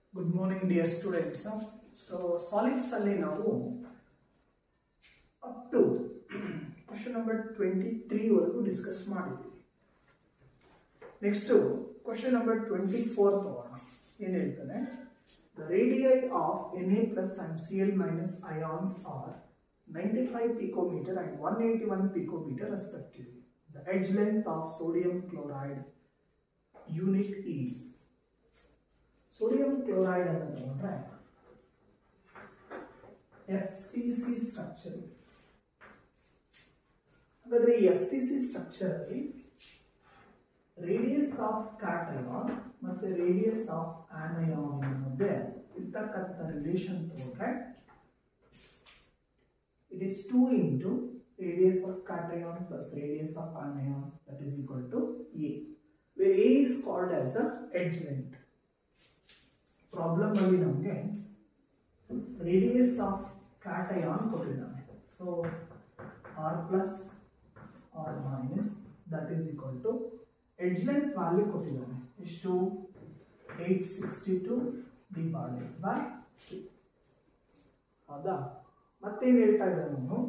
Good morning dear students so solids ಅಲ್ಲಿ ನಾವು up to question number twenty three ವರೆಗೂ discuss ಮಾಡಿದ್ವಿ next question number twenty four ತಗೋಣ ಏನು ಹೇಳ್ತಾನೆ the radii of N A plus and C L minus ions are ninety five picometer and one eighty one picometer respectively the edge length of sodium chloride unit is sodium chloride ಅನ್ನು ತಗೊಂಡ್ರೆ F C C structure ಹಾಗಾದ್ರೆ ಈ F C C structure ಅಲ್ಲಿ radius of cation ಮತ್ತೆ radius of anion ಮಧ್ಯೆ ಇರ್ತಕ್ಕಂಥ relation ತಗೊಂಡ್ರೆ it is 2 into radius of cation plus radius of anion that is equal to A where A is called as a edge length problem ಅಲ್ಲಿ ನಮಗೆ radius of cation ಕೊಟ್ಟಿದ್ದಾನೆ so r plus r minus that is equal to edge length value ಕೊಟ್ಟಿದ್ದಾನೆ ಎಷ್ಟು eight sixty two divided by ಹೌದಾ ಮತ್ತೇನು ಹೇಳ್ತಾ ಇದ್ದಾನೆ ಅವನು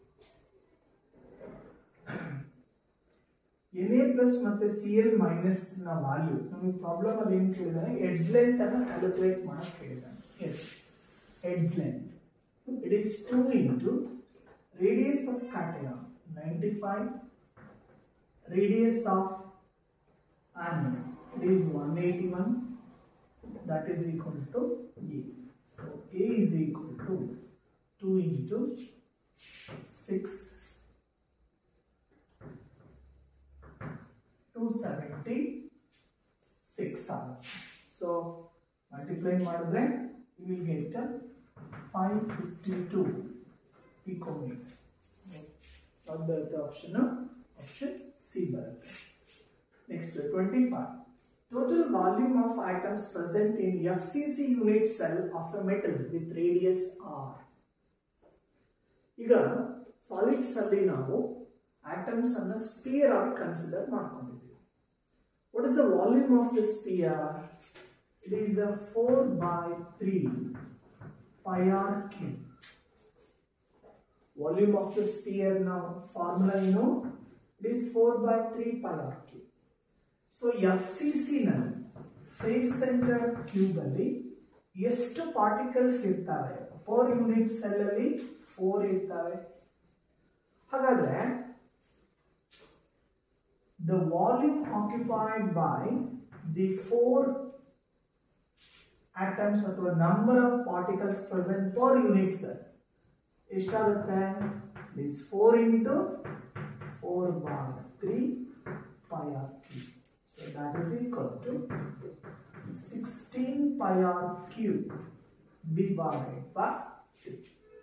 ಎನ್ ಎ ಪ್ಲಸ್ ಮತ್ತೆ ಸಿ ಎಲ್ ಮೈನಸ್ ನ ವ್ಯಾಲ್ಯೂ ನಮಗೆ ಪ್ರಾಬ್ಲಮ್ ಅಲ್ಲಿ ಏನು ಕೇಳಿದಾನೆ ಎಡ್ಜ್ ಲೆಂತ್ ಅನ್ನ ಕ್ಯಾಲ್ಕುಲೇಟ್ ಮಾಡಕ್ ಕೇಳಿದಾನೆ as edge length it is two into radius of cation ninety five radius of onion it is one eighty one that is equal to a so a is equal to 2 into 6 276 ಆಗುತ್ತೆ so multiply ಮಾಡಿದ್ರೆ you will get five fifty two picometre ಯಾವ್ದು ಬರುತ್ತೆ option option C ಬರುತ್ತೆ next twenty five total volume of atoms present in F C C unit cell of a metal with radius r ಈಗ solids ಅಲ್ಲಿ ನಾವು atoms ಅನ್ನ sphere ಆಗಿ consider ಮಾಡ್ಕೊಂಡಿದ್ದೀವಿ what is the volume of the sphere it is uh four by three pi r cube volume of the sphere ನಾವು formula ಏನು it is four by three pi r cube so F C C ನಲ್ಲಿ face centre cube ಅಲ್ಲಿ ಎಷ್ಟು particles ಇರ್ತವೆ per unit cell ಅಲ್ಲಿ four ಇರ್ತವೆ ಹಾಗಾದ್ರೆ the volume occupied by the four atoms ಅಥವಾ number of particles present per unit cell ಎಷ್ಟಾಗುತ್ತೆ is four into four by three pi r cube so that is equal to sixteen pi r cube divided by 3.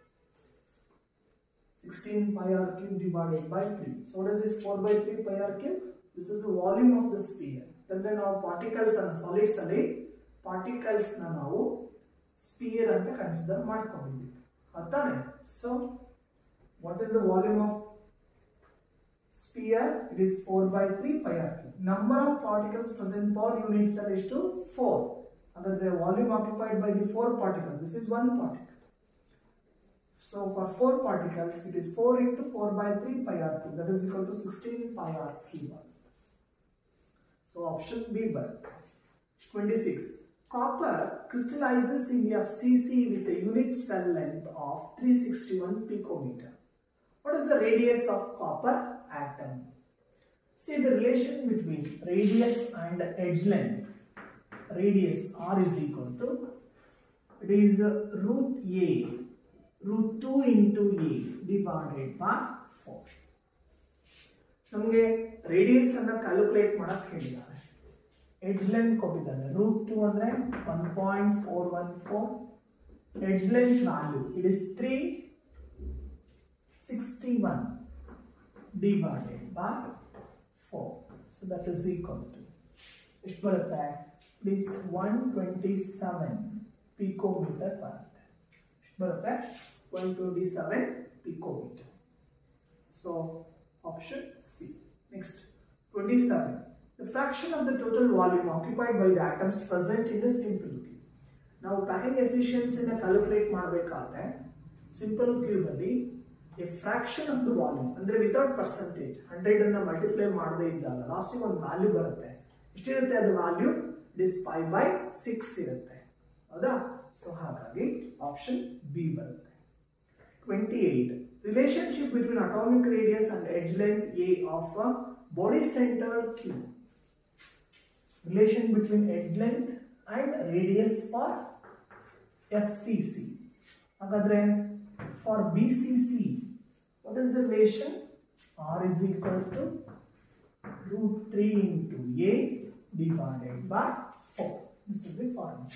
16 pi r cube divided by 3. So what is this 4 by 3 pi r cube? This is the volume of the sphere. ಅಂದ್ರೆ ನಾವು particles ಅನ್ನು solids ಅಲ್ಲಿ particles ನ ನಾವು spear ಅಂತ consider ಮಾಡ್ಕೊಂಡಿದ್ದೀವಿ ಅರ್ಥಾನೆ so what is the volume of sphere it is four by three pi r cube number of particles present per units ಅಲ್ಲಿ ಎಷ್ಟು ಫೋರ್ ಹಾಗಾದ್ರೆ volume occupied by the four particle this is one particle so for four particles it is four into four by three pi r cube that is equal to sixteen pi r cube so option B ಬರುತ್ತೆ twenty six Copper crystallizes in FCC with a unit cell length of 361 picometer. What is the radius of copper atom? See the relation between radius and edge length. Radius r is equal to it is uh, root a root 2 into a divided by 4. ನಮಗೆ radius ಅನ್ನ calculate ಮಾಡಕ್ ಹೇಳಿದ್ದಾರೆ edge length ಕೊಟ್ಟಿದ್ದಾನೆ root two ಅಂದ್ರೆ one point four one four edge length value it is three sixty one divided by four so that is equal to ಎಷ್ಟು ಬರುತ್ತೆ please one twenty seven picometre ಬರುತ್ತೆ ಎಷ್ಟು ಬರುತ್ತೆ one twenty seven picometre so option C next twenty seven The fraction of the total volume occupied by the atoms present in the simplicity. ನಾವು packing ಎಫಿಷಿಯನ್ಸಿನ calculate ಮಾಡಬೇಕಾದ್ರೆ simple cube ಅಲ್ಲಿ a fraction of the volume ಅಂದ್ರೆ without percentage hundred ಅನ್ನ multiply ಮಾಡದೇ ಇದ್ದಾಗ ಲಾಸ್ಟಿಗೆ ಒಂದು ವ್ಯಾಲ್ಯೂ ಬರುತ್ತೆ ಎಷ್ಟಿರುತ್ತೆ ಅದು value this five by six ಇರುತ್ತೆ ಹೌದಾ ಸೊ ಹಾಗಾಗಿ ಆಪ್ಷನ್ ಬಿ ಬರುತ್ತೆ twenty eight relationship between atomic radius and edge length a of body centre cube relation between edge length and radius for FCC. ಹಾಗಾದ್ರೆ for BCC, what is the relation? R is equal to root 3 into A divided by 4. This is the formula.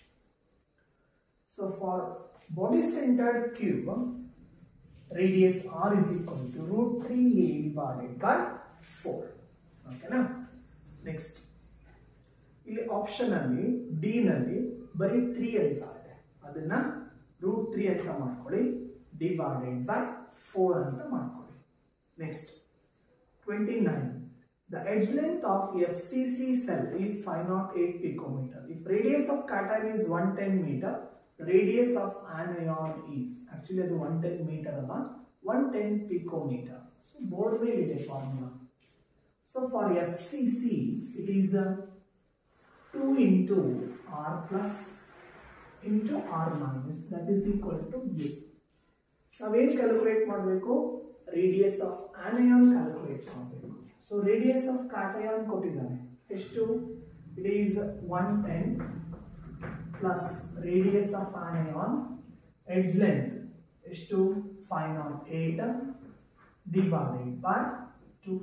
So for body centered cube, radius R is equal to root 3A divided by 4. Okay, now next. ಇಲ್ಲಿ option ಅಲ್ಲಿ D ನಲ್ಲಿ ಬರೀ three ಅಂತ ಇದೆ ಅದನ್ನ root three ಅಂತ ಮಾಡ್ಕೊಳ್ಳಿ divided by four ಅಂತ ಮಾಡ್ಕೊಳ್ಳಿ next twenty nine the edge length of F C C cell is five nought eight picometre if radius of cation is one ten metre radius of anion is actually ಅದು one ten metre ಅಲ್ಲ one ten picometre so board ಮೇಲೆ ಇದೆ formula so for F C C it is 2 into r plus into r minus that is equal to a. ನಾವೇನು calculate ಮಾಡಬೇಕು radius of anion calculate ಮಾಡಬೇಕು so radius of cation ಕೊಟ್ಟಿದ್ದಾನೆ ಎಷ್ಟು it is one ten plus radius of anion edge length ಎಷ್ಟು five nought eight divided by two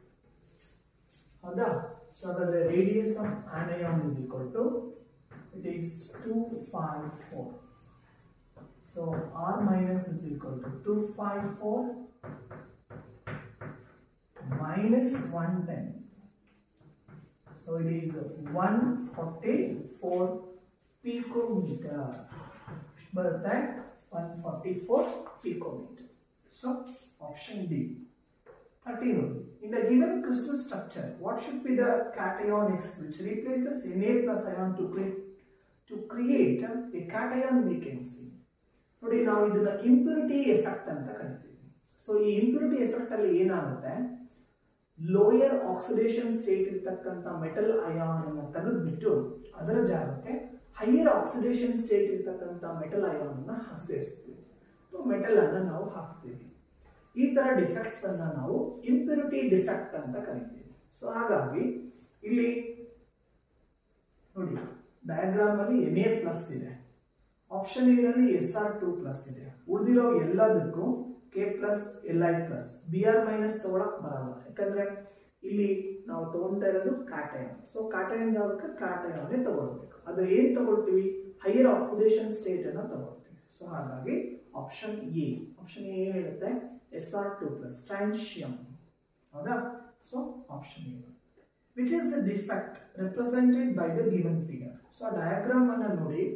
ಹೌದಾ So the radius of anion is equal to it is 254. So R minus is equal to 254 minus 110. So it is 144 picometer. ಬರುತ್ತೆ 144 picometer. So option D. 13. In the given crystal structure, what should be the cation X which replaces Na plus ion to create, to create a cation vacancy? ನೋಡಿ ನಾವು ಇದನ್ನ impurity effect ಅಂತ ಕರಿತೀವಿ so ಈ impurity effect ಅಲ್ಲಿ ಏನಾಗುತ್ತೆ lower oxidation state ಇರ್ತಕ್ಕಂಥ metal ion ಅನ್ನು ತೆಗೆದ್ಬಿಟ್ಟು ಅದರ ಜಾಗಕ್ಕೆ ಹೈಯರ್ ಆಕ್ಸಿಡೇಷನ್ ಸ್ಟೇಟ್ ಇರ್ತಕ್ಕಂಥ ಮೆಟಲ್ ಅಯಾನ್ ಅನ್ನ ಸೇರಿಸ್ತೀವಿ ಮೆಟಲ್ ಅನ್ನ ನಾವು ಹಾಕ್ತೀವಿ ಈ ತರ ಡಿಫೆಕ್ಟ್ಸ್ ಅನ್ನ ನಾವು ಇಂಪ್ಯೂರಿಟಿ ಡಿಫೆಕ್ಟ್ ಅಂತ ಕರಿತೀವಿ ಸೊ ಹಾಗಾಗಿ ಇಲ್ಲಿ ನೋಡಿ ಡಯಾಗ್ರಾಮ್ ಅಲ್ಲಿ ಎನ್ ಎ ಪ್ಲಸ್ ಇದೆ ಆಪ್ಷನ್ ನಲ್ಲಿ ಎಸ್ ಆರ್ ಟು ಪ್ಲಸ್ ಇದೆ ಉಳಿದಿರೋ ಎಲ್ಲದಕ್ಕೂ K plus L I plus B R minus ತಗೊಳಕ್ ಬರಲ್ಲ ಯಾಕಂದ್ರೆ ಇಲ್ಲಿ ನಾವು ತಗೊಂತಾ ಇರೋದು ಕಾಟಯನ್ ಸೊ ಕಾಟಯನ್ ಜಾಗಕ್ಕೆ ಕಾಟಯನ್ನೇ ತಗೊಳ್ಬೇಕು ಅದು ಏನ್ ತಗೊಳ್ತೀವಿ ಹೈಯರ್ ಆಕ್ಸಿಡೇಷನ್ ಸ್ಟೇಟ್ ಅನ್ನ ತಗೊಳ್ತೀವಿ ಸೊ ಹಾಗಾಗಿ ಆಪ್ಷನ್ ಎ ಆಪ್ಷನ್ ಎ ಏನ್ ಹೇಳುತ್ತೆ S R two plus strontium ಹೌದಾ so option A which is the defect represented by the given figure so diagram ಅನ್ನ ನೋಡಿ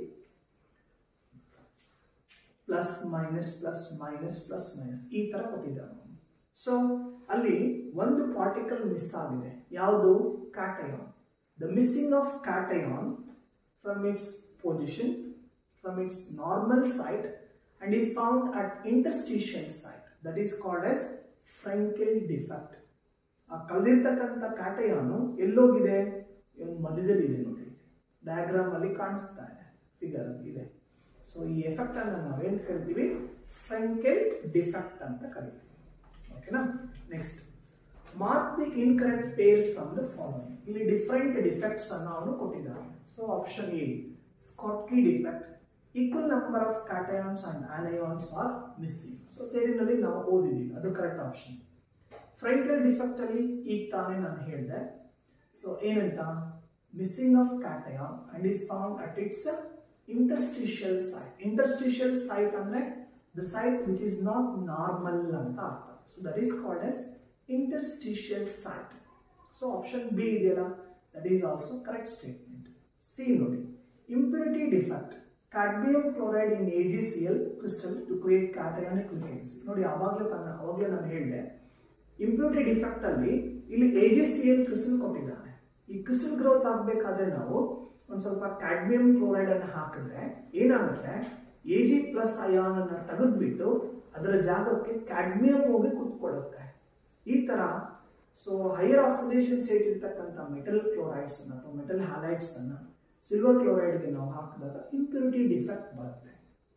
plus minus plus minus plus minus ಈ ತರ ಕೊಟ್ಟಿದ್ದಾರೆ ಸೊ ಅಲ್ಲಿ ಒಂದು ಪಾರ್ಟಿಕಲ್ ಮಿಸ್ ಆಗಿದೆ ಯಾವುದು cation the missing of cation from its position from its normal site and is found at interstitial site that is called as Frenkel defect ಆ ಕಳೆದಿರ್ತಕ್ಕಂಥ ಕ್ಯಾಟಯಾನು ಎಲ್ಲೋಗಿದೆ ಇವನ್ ಮಧ್ಯದಲ್ಲಿ ಇದೆ ನೋಡಿ ಡಯಾಗ್ರಾಮ್ ಅಲ್ಲಿ ಕಾಣಿಸ್ತಾ ಇದೆ ಫಿಗರ್ ಇದೆ ಸೊ ಈ ಎಫೆಕ್ಟ್ ಅನ್ನ ನಾವೇನ್ ಕರಿತೀವಿ ಫ್ರಂಕೆಲ್ ಡಿಫೆಕ್ಟ್ ಅಂತ ಕರಿತೀವಿ ಓಕೆನಾ next mark the incorrect pair from the following ಇಲ್ಲಿ ಡಿಫರೆಂಟ್ ಡಿಫೆಕ್ಟ್ಸ್ ಅನ್ನು ಅವನು ಕೊಟ್ಟಿದ್ದಾನೆ so option A Schottky defect equal number of cations and anions are missing so ತೇರಿನಲ್ಲಿ ನಾವು ಓದಿದ್ದೀವಿ ಅದು ಕರೆಕ್ಟ್ ಆಪ್ಷನ್ ಫ್ರಂಕೆಲ್ ಡಿಫೆಕ್ಟ್ ಅಲ್ಲಿ ಈಗ ತಾನೇ ನಾನು ಹೇಳಿದೆ ಸೊ ಏನಂತ missing of cation and is found at its interstitial site interstitial site ಅಂದ್ರೆ the site which is not normal ಅಂತ ಅರ್ಥ so that is called as interstitial site so option B ಇದೆಯಲ್ಲ that is also correct statement C ನೋಡಿ impurity defect cadmium chloride in A G C L crystal to create cationic vacancy ನೋಡಿ ಅವಾಗಲೇ ತಾನು ಅವಾಗಲೇ ನಾನು ಹೇಳಿದೆ ಇಂಪ್ಯೂರಿಟಿ ಡಿಫೆಕ್ಟ್ ಅಲ್ಲಿ ಇಲ್ಲಿ A G C L crystal ಕೊಟ್ಟಿದ್ದಾನೆ ಈ ಕ್ರಿಸ್ಟಲ್ ಗ್ರೋತ್ ಆಗಬೇಕಾದ್ರೆ ನಾವು ಒಂದು ಸ್ವಲ್ಪ ಕ್ಯಾಡ್ಮಿಯಂ ಕ್ಲೋರೈಡ್ ಅನ್ನು ಹಾಕಿದ್ರೆ ಏನಾಗುತ್ತೆ ಎ ಜಿ ಪ್ಲಸ್ ಅಯಾನ್ ಅನ್ನ ತೆಗೆದ್ಬಿಟ್ಟು ಅದರ ಜಾಗಕ್ಕೆ ಕ್ಯಾಡ್ಮಿಯಂ ಹೋಗಿ ಕುತ್ಕೊಳ್ಳುತ್ತೆ ಈ ತರ ಸೊ ಹೈಯರ್ ಆಕ್ಸಿಡೇಷನ್ ಸ್ಟೇಟ್ ಇರ್ತಕ್ಕಂಥ ಮೆಟಲ್ ಕ್ಲೋರೈಡ್ಸ್ ಅನ್ನ ಅಥವಾ ಮೆಟಲ್ ಹ್ಯಾಲೈಡ್ಸ್ ಅನ್ನ ಸಿಲ್ವರ್ ಕ್ಲೋರೈಡ್ಗೆ ನಾವು ಹಾಕಿದಾಗ ಇಂಪ್ಯೂರಿಟಿ ಡಿಫೆಕ್ಟ್ ಬರುತ್ತೆ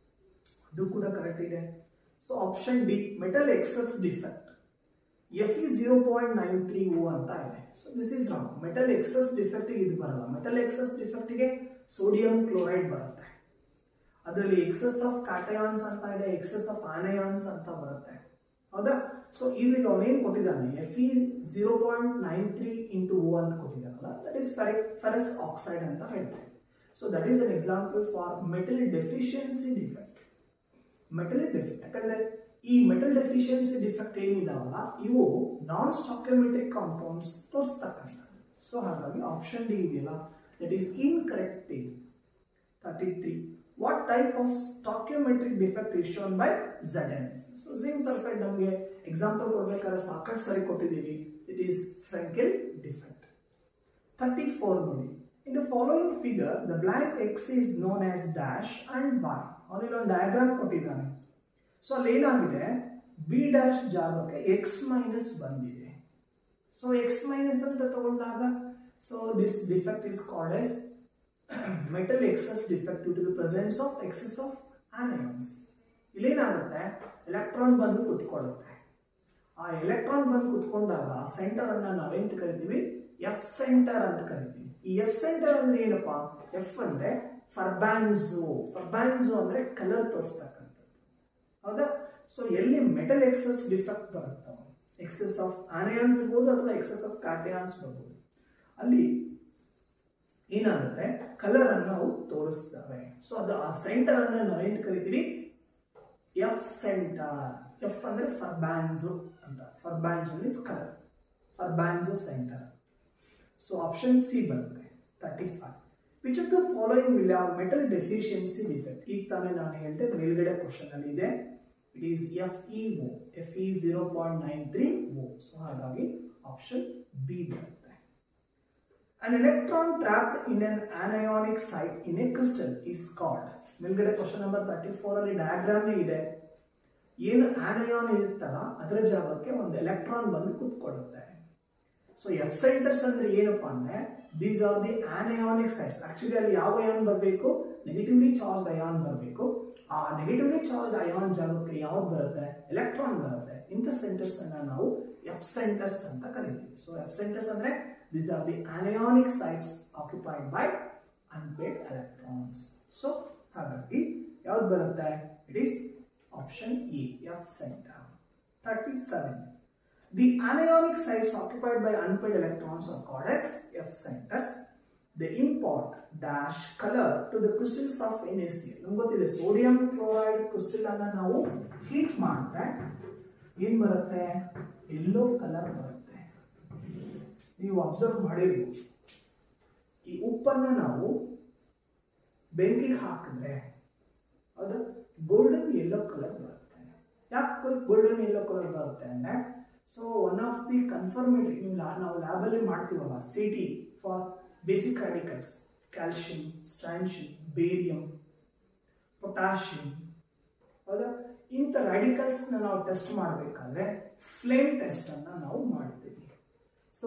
ಅದು ಕೂಡ ಕರೆಕ್ಟ್ ಇದೆ so option D metal excess defect F E zero point nine three O ಅಂತ ಇದೆ so this is wrong metal excess ಡಿಫೆಕ್ಟಿಗೆ ಇದು ಬರಲ್ಲ ಮೆಟಲ್ ಎಕ್ಸಸ್ ಡಿಫೆಕ್ಟಿಗೆ ಸೋಡಿಯಂ ಕ್ಲೋರೈಡ್ ಬರುತ್ತೆ ಅದರಲ್ಲಿ ಎಕ್ಸಸ್ ಆಫ್ ಕ್ಯಾಟಯಾನ್ಸ್ ಅಂತ ಇದೆ ಎಕ್ಸಸ್ ಆಫ್ ಆನಯಾನ್ಸ್ ಅಂತ ಬರುತ್ತೆ ಹೌದಾ ಸೊ ಇಲ್ಲಿ ಅವನೇನು ಕೊಟ್ಟಿದ್ದಾನೆ F E zero point nine three into O ಅಂತ ಕೊಟ್ಟಿದ್ದಾನಲ್ಲ ದಟ್ ಈಸ್ ಫೆರಸ್ ಆಕ್ಸೈಡ್ ಅಂತ ಹೇಳ್ತಾರೆ so that is an example for metal deficiency defect metal defect ಯಾಕಂದ್ರೆ ಈ ಮೆಟಲ್ ಡೆಫಿಷಿಯನ್ಸಿ ಡಿಫೆಕ್ಟ್ ಏನಿದಾವಲ್ಲ ಇವು ನಾನ್ ಸ್ಟಾಕ್ಯೋಮೆಟ್ರಿಕ್ ಕಾಂಪೌಂಡ್ಸ್ ತೋರಿಸ್ತಕ್ಕಂಥ ಸೊ ಹಾಗಾಗಿ ಆಪ್ಷನ್ ಡಿ ಇದೆಯಲ್ಲ that is incorrect thirty three what type of stoichiometric defect is shown by Z N S so zinc sulphide ನಮಗೆ example ಕೊಡ್ಬೇಕಾದ್ರೆ ಸಾಕಷ್ಟು ಸರಿ ಕೊಟ್ಟಿದ್ದೀವಿ it is Frenkel defect thirty four ನೋಡಿ in the following figure the blank X is known as dash and Y ಅವನಿಗೆ ಒಂದು diagram ಕೊಟ್ಟಿದ್ದಾನೆ so ಅಲ್ಲಿ ಏನಾಗಿದೆ ಬಿ ಡ್ಯಾಶ್ ಜಾಗಕ್ಕೆ ಎಕ್ಸ್ ಮೈನಸ್ ಬಂದಿದೆ ಸೊ ಎಕ್ಸ್ ಮೈನಸ್ ಅಂತ ತಗೊಂಡಾಗ so this defect is called as metal excess defect to the presence of excess of anions ಇಲ್ಲೇನಾಗುತ್ತೆ ಎಲೆಕ್ಟ್ರಾನ್ ಬಂದು ಕುತ್ಕೊಳ್ಳುತ್ತೆ ಆ ಎಲೆಕ್ಟ್ರಾನ್ ಬಂದು ಕುತ್ಕೊಂಡಾಗ ಸೆಂಟರ್ ಅನ್ನ ನಾವೇಂತ ಕರಿತೀವಿ ಎಫ್ ಸೆಂಟರ್ ಅಂತ ಕರಿತೀವಿ ಈ ಎಫ್ ಸೆಂಟರ್ ಅಂದ್ರೆ ಏನಪ್ಪಾ ಎಫ್ ಅಂದ್ರೆ ಫರ್ಬ್ಯಾನ್ಸೋ ಫರ್ಬ್ಯಾನ್ಸೋ ಅಂದ್ರೆ ಕಲರ್ ತೋರಿಸ್ತಕ್ಕಂಥದ್ದು ಹೌದಾ ಸೊ ಎಲ್ಲಿ ಮೆಟಲ್ ಎಕ್ಸಸ್ ಡಿಫೆಕ್ಟ್ ಬರುತ್ತೋ ಎಕ್ಸಸ್ ಆಫ್ ಆನಯಾನ್ಸ್ ಇರ್ಬೋದು ಅಥವಾ ಎಕ್ಸಸ್ ಆಫ್ ಕಾರ್ಟಿಯಾನ್ಸ್ ಬರ್ಬೋದು ಅಲ್ಲಿ ಏನಾಗುತ್ತೆ ಕಲರ್ ಅನ್ನು ನಾವು ತೋರಿಸ್ತವೆ ಸೊ ಅದು ಆ ಸೆಂಟರ್ ಅನ್ನ ನಾವೇಂತ ಕರಿತೀವಿ ಎಫ್ ಸೆಂಟರ್ ಎಫ್ ಅಂದ್ರೆ ಫರ್ಬ್ಯಾನ್ಸೋ ಅಂತ ಫರ್ಬ್ಯಾನ್ಸೋ ಮೀನ್ಸ್ ಕಲರ್ ಫರ್ಬ್ಯಾನ್ಸೋ ಸೆಂಟರ್ ಸೊ ಆಪ್ಷನ್ ಸಿ ಬರುತ್ತೆ thirty five which of the following will have metal deficiency defect ಈಗ ತಾನೇ ನಾನು ಹೇಳಿದೆ ಮೇಲ್ಗಡೆ ಕ್ವಶನ್ ಅಲ್ಲಿ ಇದೆ it is F E O F E zero point nine three O so ಹಾಗಾಗಿ ಆಪ್ಷನ್ ಬಿ ಬರುತ್ತೆ An electron trapped in an anionic site in a crystal is called ಮೇಲ್ಗಡೆ ಕ್ವಶನ್ ನಂಬರ್ ತರ್ಟಿ ಫೋರ್ ಅಲ್ಲಿ diagram ಇದೆ ಏನು anion ಇರುತ್ತಲ್ಲ ಅದರ ಜಾಗಕ್ಕೆ ಒಂದು ಎಲೆಕ್ಟ್ರಾನ್ ಬಂದು ಕುತ್ಕೊಳ್ಳುತ್ತೆ ಸೊ ಎಫ್ ಸೆಂಟರ್ಸ್ ಅಂದ್ರೆ ಏನಪ್ಪಾ ಅಂದ್ರೆ these are the anionic sites actually ಅಲ್ಲಿ ಯಾವ ಅಯಾನ್ ಬರಬೇಕು ನೆಗೆಟಿವ್ಲಿ ಚಾರ್ಜ್ ಅಯಾನ್ ಬರಬೇಕು ಆ ನೆಗೆಟಿವ್ಲಿ ಚಾರ್ಜ್ ಅಯಾನ್ ಜಾಗಕ್ಕೆ ಯಾವ್ದು ಬರುತ್ತೆ ಎಲೆಕ್ಟ್ರಾನ್ ಬರುತ್ತೆ ಇಂಥ ಸೆಂಟರ್ಸ್ ಅನ್ನ ನಾವು ಎಫ್ ಸೆಂಟರ್ಸ್ ಅಂತ ಕರಿತೀವಿ ಸೊ ಎಫ್ ಸೆಂಟರ್ಸ್ ಅಂದ್ರೆ these are the anionic sites occupied by unpaired electrons so ಹಾಗಾಗಿ ಯಾವ್ದು ಬರುತ್ತೆ it is option A F centre thirty seven The anionic sites occupied by unpaired electrons are called as F centers. They impart dash color to the crystals of NaCl. ನಮ್ಗೆ ಗೊತ್ತಿದೆ sodium chloride crystal ಅನ್ನ ನಾವು heat ಮಾಡಿದ್ರೆ ಏನ್ ಬರುತ್ತೆ yellow colour ಬರುತ್ತೆ ನೀವು observe ಮಾಡಿರ್ಬೋದು ಈ ಉಪ್ಪನ್ನ ನಾವು ಬೆಂಕಿಗೆ ಹಾಕಿದ್ರೆ ಅದು ಗೋಲ್ಡನ್ ಯೆಲ್ಲೋ ಕಲರ್ ಬರುತ್ತೆ ಯಾಕೆ ಗೋಲ್ಡನ್ ಯೆಲ್ಲೋ ಕಲರ್ ಬರುತ್ತೆ ಅಂದ್ರೆ so one of the confirmatory ನೀವು ನಾವು ಲ್ಯಾಬಲ್ಲಿ ಮಾಡ್ತೀವಲ್ಲ C T for basic radicals calcium strontium barium potassium ಹೌದಾ ಇಂಥ ರಾಡಿಕಲ್ಸ್ನ ನಾವು ಟೆಸ್ಟ್ ಮಾಡಬೇಕಾದ್ರೆ ಫ್ಲೇಮ್ ಟೆಸ್ಟನ್ನು ನಾವು ಮಾಡ್ತೀವಿ ಸೊ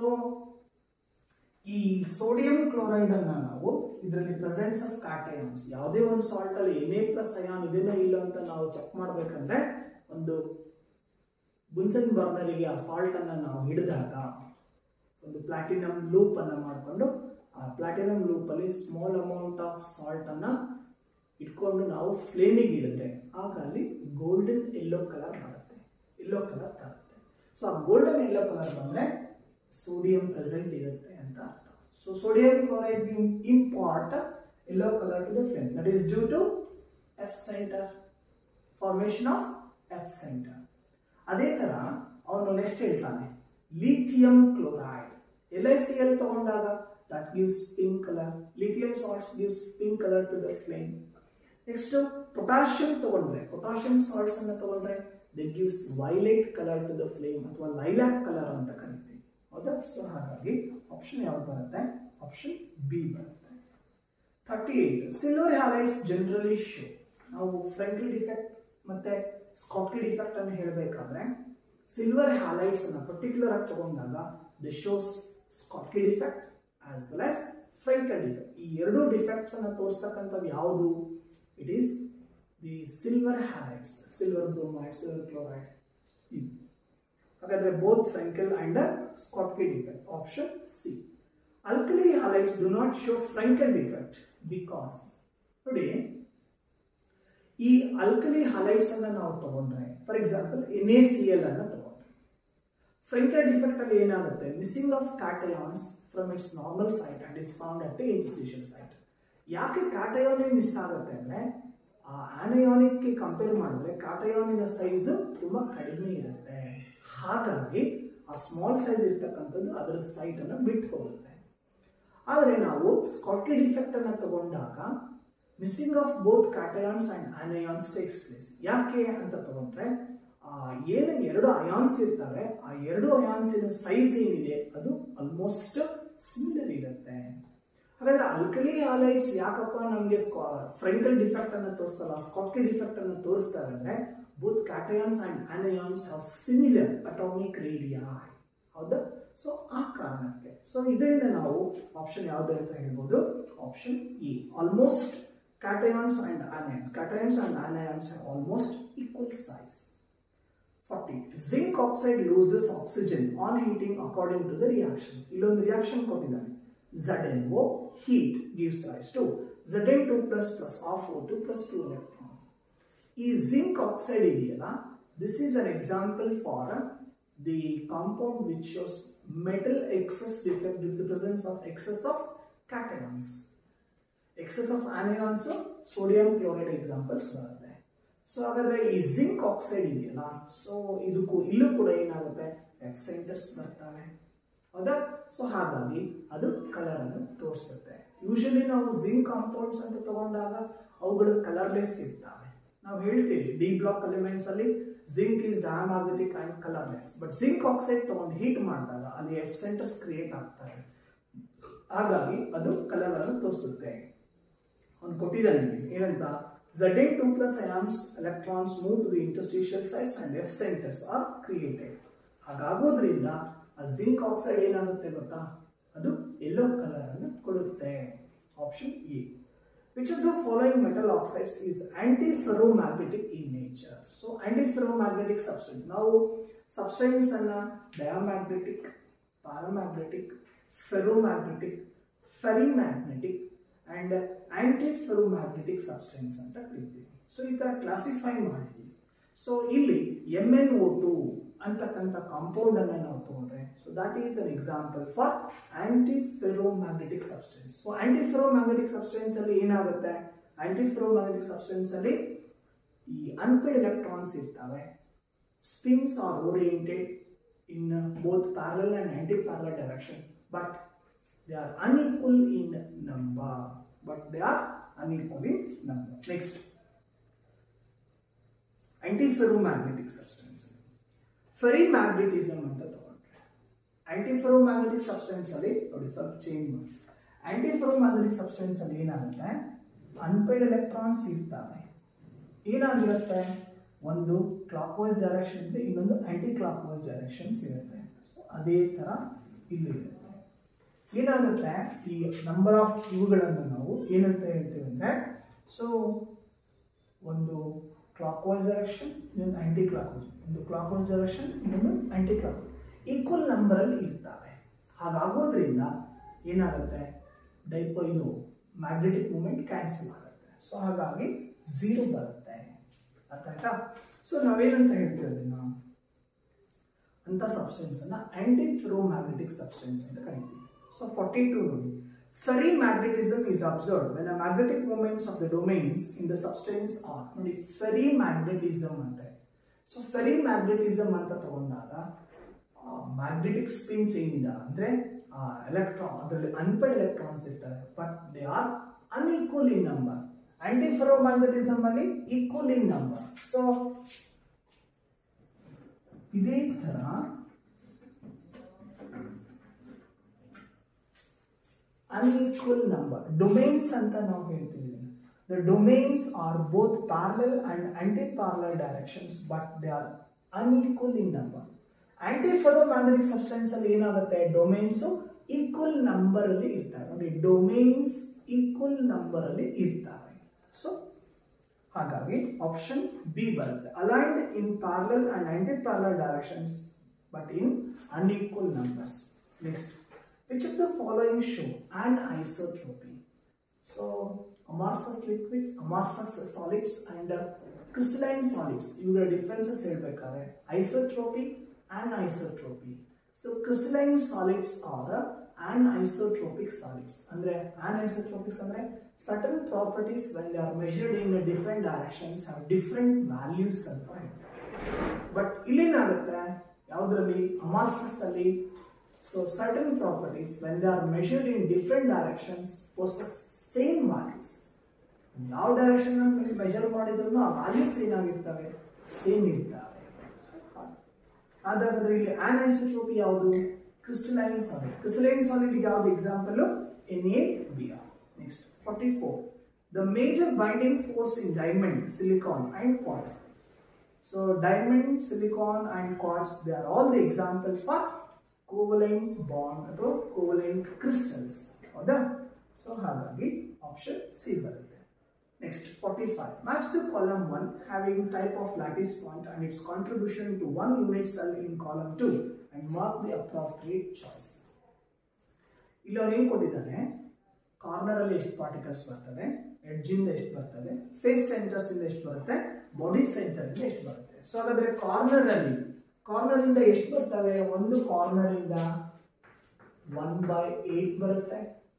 ಈ ಸೋಡಿಯಂ ಕ್ಲೋರೈಡ್ ಅನ್ನ ನಾವು ಇದರಲ್ಲಿ ಪ್ರೆಸೆನ್ಸ್ ಆಫ್ ಕ್ಯಾಟಯಾನ್ಸ್ ಯಾವುದೇ ಒಂದು ಸಾಲ್ಟ್ ಅಲ್ಲಿ ಎನ್ ಎ ಪ್ಲಸ್ ಅಯಾನ್ ಇದೆಯೋ ಇಲ್ಲ ಅಂತ ನಾವು ಚೆಕ್ ಮಾಡಬೇಕಂದ್ರೆ ಒಂದು ಬುನ್ಸನ್ ಬರ್ನರಿಗೆ ಆ ಸಾಲ್ಟ್ ಅನ್ನ ನಾವು ಹಿಡಿದಾಗ ಒಂದು ಪ್ಲಾಟಿನಮ್ ಲೂಪ್ ಅನ್ನ ಮಾಡಿಕೊಂಡು ಆ ಪ್ಲಾಟಿನಮ್ ಲೂಪ್ ಅಲ್ಲಿ ಸ್ಮಾಲ್ ಅಮೌಂಟ್ ಆಫ್ ಸಾಲ್ಟ್ ಅನ್ನ ಇಟ್ಕೊಂಡು ನಾವು ಫ್ಲೇಮಿಗೆ ಇಡಿದ್ರೆ ಆಗ ಅಲ್ಲಿ ಗೋಲ್ಡನ್ ಯೆಲ್ಲೋ ಕಲರ್ ಬರುತ್ತೆ ಯೆಲ್ಲೋ ಕಲರ್ ಬರುತ್ತೆ ಸೊ ಆ ಗೋಲ್ಡನ್ ಯೆಲ್ಲೋ ಕಲರ್ ಬಂದ್ರೆ ಸೋಡಿಯಂ ಪ್ರೆಸೆಂಟ್ ಇರುತ್ತೆ ಅಂತ ಅರ್ಥ so sodium chloride impart yellow colour to the flame that is due to F centre formation of F centre ಅದೇ ತರ ಅವನು ನೆಕ್ಸ್ಟ್ ಹೇಳ್ತಾನೆ lithium chloride L I C L ತಗೊಂಡಾಗ that gives pink colour lithium salts gives pink colour to the flame next potassium ತಗೊಂಡ್ರೆ potassium salts ಅನ್ನ ತಗೊಂಡ್ರೆ they gives violet colour to the flame ಅಥವಾ lilac colour ಅಂತ ಕರಿತೀವಿ ಹೌದಾ so ಹಾಗಾಗಿ option ಯಾವ್ದು ಬರುತ್ತೆ ಆಪ್ಷನ್ ಬಿ ಬರುತ್ತೆ thirty eight silver halides generally show ನಾವು ಫ್ರಂಕಲ್ ಡಿಫೆಕ್ಟ್ ಮತ್ತೆ ಸ್ಕಾಟ್ಲಿ ಡಿಫೆಕ್ಟ್ ಅನ್ನು ಹೇಳಬೇಕಾದ್ರೆ ಸಿಲ್ವರ್ ಹ್ಯಾಲೈಟ್ಸ್ ಅನ್ನು ಪರ್ಟಿಕ್ಯುಲರ್ ಆಗಿ ತಗೊಂಡಾಗ the shows Schottky defect as well as Frenkel defect ಈ ಎರಡು ಡಿಫೆಕ್ಟ್ಸ್ ಅನ್ನು ತೋರಿಸ್ತಕ್ಕಂಥದ್ದು ಯಾವುದು it is the silver halides silver bromide silver chloride ಇದು ಹಾಗಾದ್ರೆ both Frenkel and Schottky defect option C alkali halides do not show Frankel defect because ನೋಡಿ ಈ ಅಲ್ಕಲಿ ಹಲೈಟ್ಸ್ ಅನ್ನ ನಾವು ತಗೊಂಡ್ರೆ for example N A C L ಅನ್ನ ತಗೊಂಡ್ರೆ ಫ್ರಂಕಲ್ ಡಿಫೆಕ್ಟ್ ಅಲ್ಲಿ ಏನಾಗುತ್ತೆ missing of cations from its normal site and is found at institution site ಯಾಕೆ ಕ್ಯಾಟಯಾನೇ ಮಿಸ್ ಆಗುತ್ತೆ ಅಂದ್ರೆ ಆನಯಾನಿಕ್ಗೆ ಕಂಪೇರ್ ಮಾಡಿದ್ರೆ ಕ್ಯಾಟಯಾನಿನ ಸೈಜ್ ತುಂಬಾ ಕಡಿಮೆ ಇರುತ್ತೆ ಹಾಗಾಗಿ ಆ ಸ್ಮಾಲ್ ಸೈಜ್ ಇರ್ತಕ್ಕಂಥದ್ದು ಅದರ ಸೈಟ್ ಅನ್ನು ಬಿಟ್ಟು ಹೋಗುತ್ತೆ ಆದರೆ ನಾವು ಸ್ಕಾಟ್ಲಿ ಡಿಫೆಕ್ಟ್ ಅನ್ನು ತಗೊಂಡಾಗ missing of both cations and anions takes place ಯಾಕೆ ಅಂತ ತಗೊಂಡ್ರೆ ಏನು ಎರಡು ಅಯಾನ್ಸ್ ಇರ್ತವೆ ಆ ಎರಡು ಅಯಾನ್ಸಿನ ಸೈಜ್ ಏನಿದೆ ಅದು ಆಲ್ಮೋಸ್ಟ್ ಸಿಮಿಲರ್ ಇರುತ್ತೆ ಹಾಗಾದ್ರೆ ಅಲ್ಕಲಿ ಹಾಲೈಟ್ಸ್ ಯಾಕಪ್ಪ ನಮಗೆ ಫ್ರಂಕಲ್ ಡಿಫೆಕ್ಟ್ ಅನ್ನು ತೋರಿಸ್ತಲ್ಲ ಸ್ಕಾಟ್ಲಿ ಡಿಫೆಕ್ಟ್ ಅನ್ನು ತೋರಿಸ್ತಾರೆ ಅಂದ್ರೆ both cations and anions have similar atomic radii ಹೌದಾ ಸೊ ಆ ಕಾರಣಕ್ಕೆ ಸೊ ಇದರಿಂದ ನಾವು ಆಪ್ಷನ್ ಯಾವುದು ಅಂತ ಹೇಳ್ಬೋದು option E almost cations and anions cations and anions almost equal size forty zinc oxide loses oxygen on heating according to the reaction ಇಲ್ಲೊಂದು reaction ಕೊಟ್ಟಿದ್ದಾನೆ ZnO heat gives rise to Zn2 plus plus R4 plus 2 electrons. ಈ zinc oxide ಇದೆಯಲ್ಲ this is an example for the compound which shows metal excess defect due to the presence of excess of cations. Excess of anions, sodium chloride examples ಬರುತ್ತೆ so ಹಾಗಾದ್ರೆ ಈ zinc oxide ಇದೆಯಲ್ಲ so ಇದಕ್ಕೂ ಇಲ್ಲೂ ಕೂಡ ಏನಾಗುತ್ತೆ F centres ಬರ್ತವೆ ಹೌದಾ ಸೊ ಹಾಗಾಗಿ ಅದು ಕಲರ್ ಅನ್ನು ತೋರಿಸುತ್ತೆ ಯೂಶಲಿ ನಾವು ಜಿಂಕ್ ಕಾಂಪೌಂಡ್ಸ್ ಅಂತ ತಗೊಂಡಾಗ ಅವುಗಳು ಕಲರ್ಲೆಸ್ ಇರ್ತವೆ ನಾವು ಹೇಳ್ತೀವಿ ಡಿ ಬ್ಲಾಕ್ ಎಲಿಮೆಂಟ್ಸ್ ಅಲ್ಲಿ zinc is diamagnetic and colourless but zinc oxide ತಗೊಂಡು ಹೀಟ್ ಮಾಡಿದಾಗ ಅಲ್ಲಿ ಎಫ್ ಸೆಂಟರ್ಸ್ ಕ್ರಿಯೇಟ್ ಆಗ್ತವೆ ಹಾಗಾಗಿ ಅದು ಕಲರ್ ಅನ್ನು ತೋರಿಸುತ್ತೆ ಅವ್ನು ಕೊಟ್ಟಿದ್ದಾನೆ ನಿಮಗೆ ಏನಂತ Zn2 plus ions electrons move to the interstitial sites and F centers are created. ಹಾಗಾಗೋದ್ರಿಂದ ಆ ಜಿಂಕ್ ಆಕ್ಸೈಡ್ ಏನಾಗುತ್ತೆ ಗೊತ್ತಾ ಅದು ಯೆಲ್ಲೋ ಕಲರ್ ಅನ್ನು ಕೊಡುತ್ತೆ option A which of the following metal oxides is antiferromagnetic in nature so antiferromagnetic substance ನಾವು substance ಅನ್ನ diamagnetic paramagnetic ferromagnetic ferrimagnetic and antiferromagnetic substance ಅಂತ ಕರಿತೀವಿ ಸೊ ಈ ಥರ ಕ್ಲಾಸಿಫೈ ಮಾಡಿದ್ವಿ ಸೊ ಇಲ್ಲಿ ಎಮ್ ಎನ್ ಓ ಟು ಅಂತಕ್ಕಂಥ compound ಅನ್ನ ನಾವು ತಗೊಂಡ್ರೆ so that is an example for antiferromagnetic substance so antiferromagnetic substance ಅಲ್ಲಿ ಏನಾಗುತ್ತೆ ಆಂಟಿ ಫೆರೋಮ್ಯಾಗ್ನೆಟಿಕ್ ಸಬ್ಸ್ಟೆನ್ಸ್ ಅಲ್ಲಿ ಈ ಅನ್ಪೇಡ್ ಎಲೆಕ್ಟ್ರಾನ್ಸ್ ಇರ್ತವೆ spins are oriented in both parallel and antiparallel direction but they are unequal in number but they are unequal in number next antiferromagnetic substance ferrimagnetism ಅಂತ ತಗೊಂಡ್ರೆ antiferromagnetic substance ಅಲ್ಲಿ ನೋಡಿ ಸ್ವಲ್ಪ change ಮಾಡಿ antiferromagnetic substance ಅಲ್ಲಿ ಏನಾಗುತ್ತೆ unpaid electrons ಇರ್ತವೆ ಏನಾಗಿರುತ್ತೆ ಒಂದು ಕ್ಲಾಕ್ ವೈಸ್ ಡೈರೆಕ್ಷನ್ ಇದೆ ಇನ್ನೊಂದು ಆಂಟಿ ಕ್ಲಾಕ್ ವೈಸ್ ಡೈರೆಕ್ಷನ್ಸ್ ಇರುತ್ತೆ ಸೊ ಅದೇ ಥರ ಇಲ್ಲಿ ಇರುತ್ತೆ ಏನಾಗುತ್ತೆ ಈ ನಂಬರ್ ಆಫ್ ಇವುಗಳನ್ನು ನಾವು ಏನಂತ ಹೇಳ್ತೀವಿ ಅಂದರೆ ಸೊ ಒಂದು ಕ್ಲಾಕ್ ವೈಸ್ ಡೈರೆಕ್ಷನ್ ಇನ್ನೊಂದು ಆಂಟಿ ಕ್ಲಾಕ್ ವೈಸ್ ಒಂದು ಕ್ಲಾಕ್ ವೈಸ್ ಡೈರೆಕ್ಷನ್ ಇನ್ನೊಂದು ಆಂಟಿ ಕ್ಲಾಕ್ ಈಕ್ವಲ್ ನಂಬರಲ್ಲಿ ಇರ್ತವೆ ಹಾಗಾಗೋದ್ರಿಂದ ಏನಾಗುತ್ತೆ ಡೈಪೋ ಇದು ಮ್ಯಾಗ್ನೆಟಿಕ್ ಮೂಮೆಂಟ್ ಕ್ಯಾನ್ಸಲ್ ಆಗುತ್ತೆ ಸೊ ಹಾಗಾಗಿ ಝೀರೋ ಬರುತ್ತೆ ಅರ್ಥ ಆಯ್ತಾ ಸೊ ನಾವೇನಂತ ಹೇಳ್ತೀವಿ ನಾವು ಅಂತ ಸಬ್ಸ್ಟೆನ್ಸ್ ಅನ್ನ ಆಂಟಿ ಫೆರೋಮ್ಯಾಗ್ನೆಟಿಕ್ ಸಬ್ಸ್ಟೆನ್ಸ್ ಅಂತ ಕರಿತೀವಿ ಸೊ ಫಾರ್ಟಿ ಟು ನೋಡಿ ferrimagnetism is observed when the magnetic moments of the domains in the substance are ನೋಡಿ ferrimagnetism ಅಂತ ಸೊ ferrimagnetism ಅಂತ ತಗೊಂಡಾಗ ಮ್ಯಾಗ್ನೆಟಿಕ್ ಸ್ಪಿನ್ಸ್ ಏನಿದೆ ಅಂದ್ರೆ ಎಲೆಕ್ಟ್ರಾನ್ ಅದರಲ್ಲಿ ಅನ್ಪೇಡ್ ಎಲೆಕ್ಟ್ರಾನ್ಸ್ ಇರ್ತವೆ but they are unequal in number antiferromagnetism ಅಲ್ಲಿ ಈಕ್ವಲ್ ಇನ್ number so ಇದೇ ತರ ಅನ್ಈಕ್ವಲ್ ನಂಬರ್ ಡೊಮೇನ್ಸ್ ಅಂತ ನಾವು ಹೇಳ್ತೀವಿ the domains are both parallel and antiparallel directions but they are unequal in number antiferromagnetic substance ಅಲ್ಲಿ ಏನಾಗುತ್ತೆ ಡೊಮೇನ್ಸು equal number ಅಲ್ಲಿ ಇರ್ತವೆ ನೋಡಿ ಡೊಮೇನ್ಸ್ ಈಕ್ವಲ್ ನಂಬರ್ ಅಲ್ಲಿ ಇರ್ತವೆ ಸೊ ಹಾಗಾಗಿ ಆಪ್ಷನ್ ಬಿ ಬರುತ್ತೆ aligned in parallel and antiparallel directions but in unequal numbers next which of the following show and isotropy so amorphous liquids amorphous solids and crystalline solids ಇವುಗಳ differences ಹೇಳ್ಬೇಕಾದ್ರೆ isotropy and isotropy. So crystalline solids are anisotropic solids. ಅಂದ್ರೆ anisotropics ಅಂದ್ರೆ certain properties when they are measured in different directions have different values ಅಂತ but ಇಲ್ಲೇನಾಗುತ್ತೆ ಯಾವುದರಲ್ಲಿ amorphous ಅಲ್ಲಿ so certain properties when they are measured in different directions possess same values ಯಾವ direction measure ಮಾಡಿದ್ರು ಆ values ಏನಾಗಿರ್ತವೆ same ಇರ್ತವೆ ಹಾಗಾದ್ರೆ ಇಲ್ಲಿ ಆನೈಸೋಟ್ರೋಪಿ ಯಾವುದು ಕ್ರಿಸ್ಟಲೈನ್ ಸಾಲಿಡ್ ಕ್ರಿಸ್ಟಲೈನ್ ಸಾಲಿಡ್ ಯಾವುದು example N A B R next forty four the major binding force in diamond silicon and quartz so diamond silicon and quartz they are all the examples for covalent bond ಅಥವಾ covalent crystals ಹೌದಾ so ಹಾಗಾಗಿ option C ಬರುತ್ತೆ Next, 45. Match the column 1 having type of lattice point and its contribution to one unit cell in column 2 and mark the appropriate choice. ಇಲ್ಲಿ ಅವ್ರು ಏನು ಕೊಟ್ಟಿದ್ದಾನೆ corner ಅಲ್ಲಿ ಎಷ್ಟು ಪಾರ್ಟಿಕಲ್ಸ್ ಬರ್ತವೆ ಎಡ್ಜ್ ಇಂದ ಎಷ್ಟು ಬರ್ತವೆ ಫೇಸ್ ಸೆಂಟರ್ಸ್ ಇಂದ ಎಷ್ಟು ಬರುತ್ತೆ ಬಾಡಿ ಸೆಂಟರ್ ಇಂದ ಎಷ್ಟು ಬರುತ್ತೆ ಸೊ ಹಾಗಾದ್ರೆ ಕಾರ್ನರ್ ಅಲ್ಲಿ ಕಾರ್ನರ್ ಇಂದ ಎಷ್ಟು ಬರ್ತವೆ ಒಂದು ಕಾರ್ನರ್ ಇಂದ ಒನ್ ಬೈ ಏಟ್ ಬರುತ್ತೆ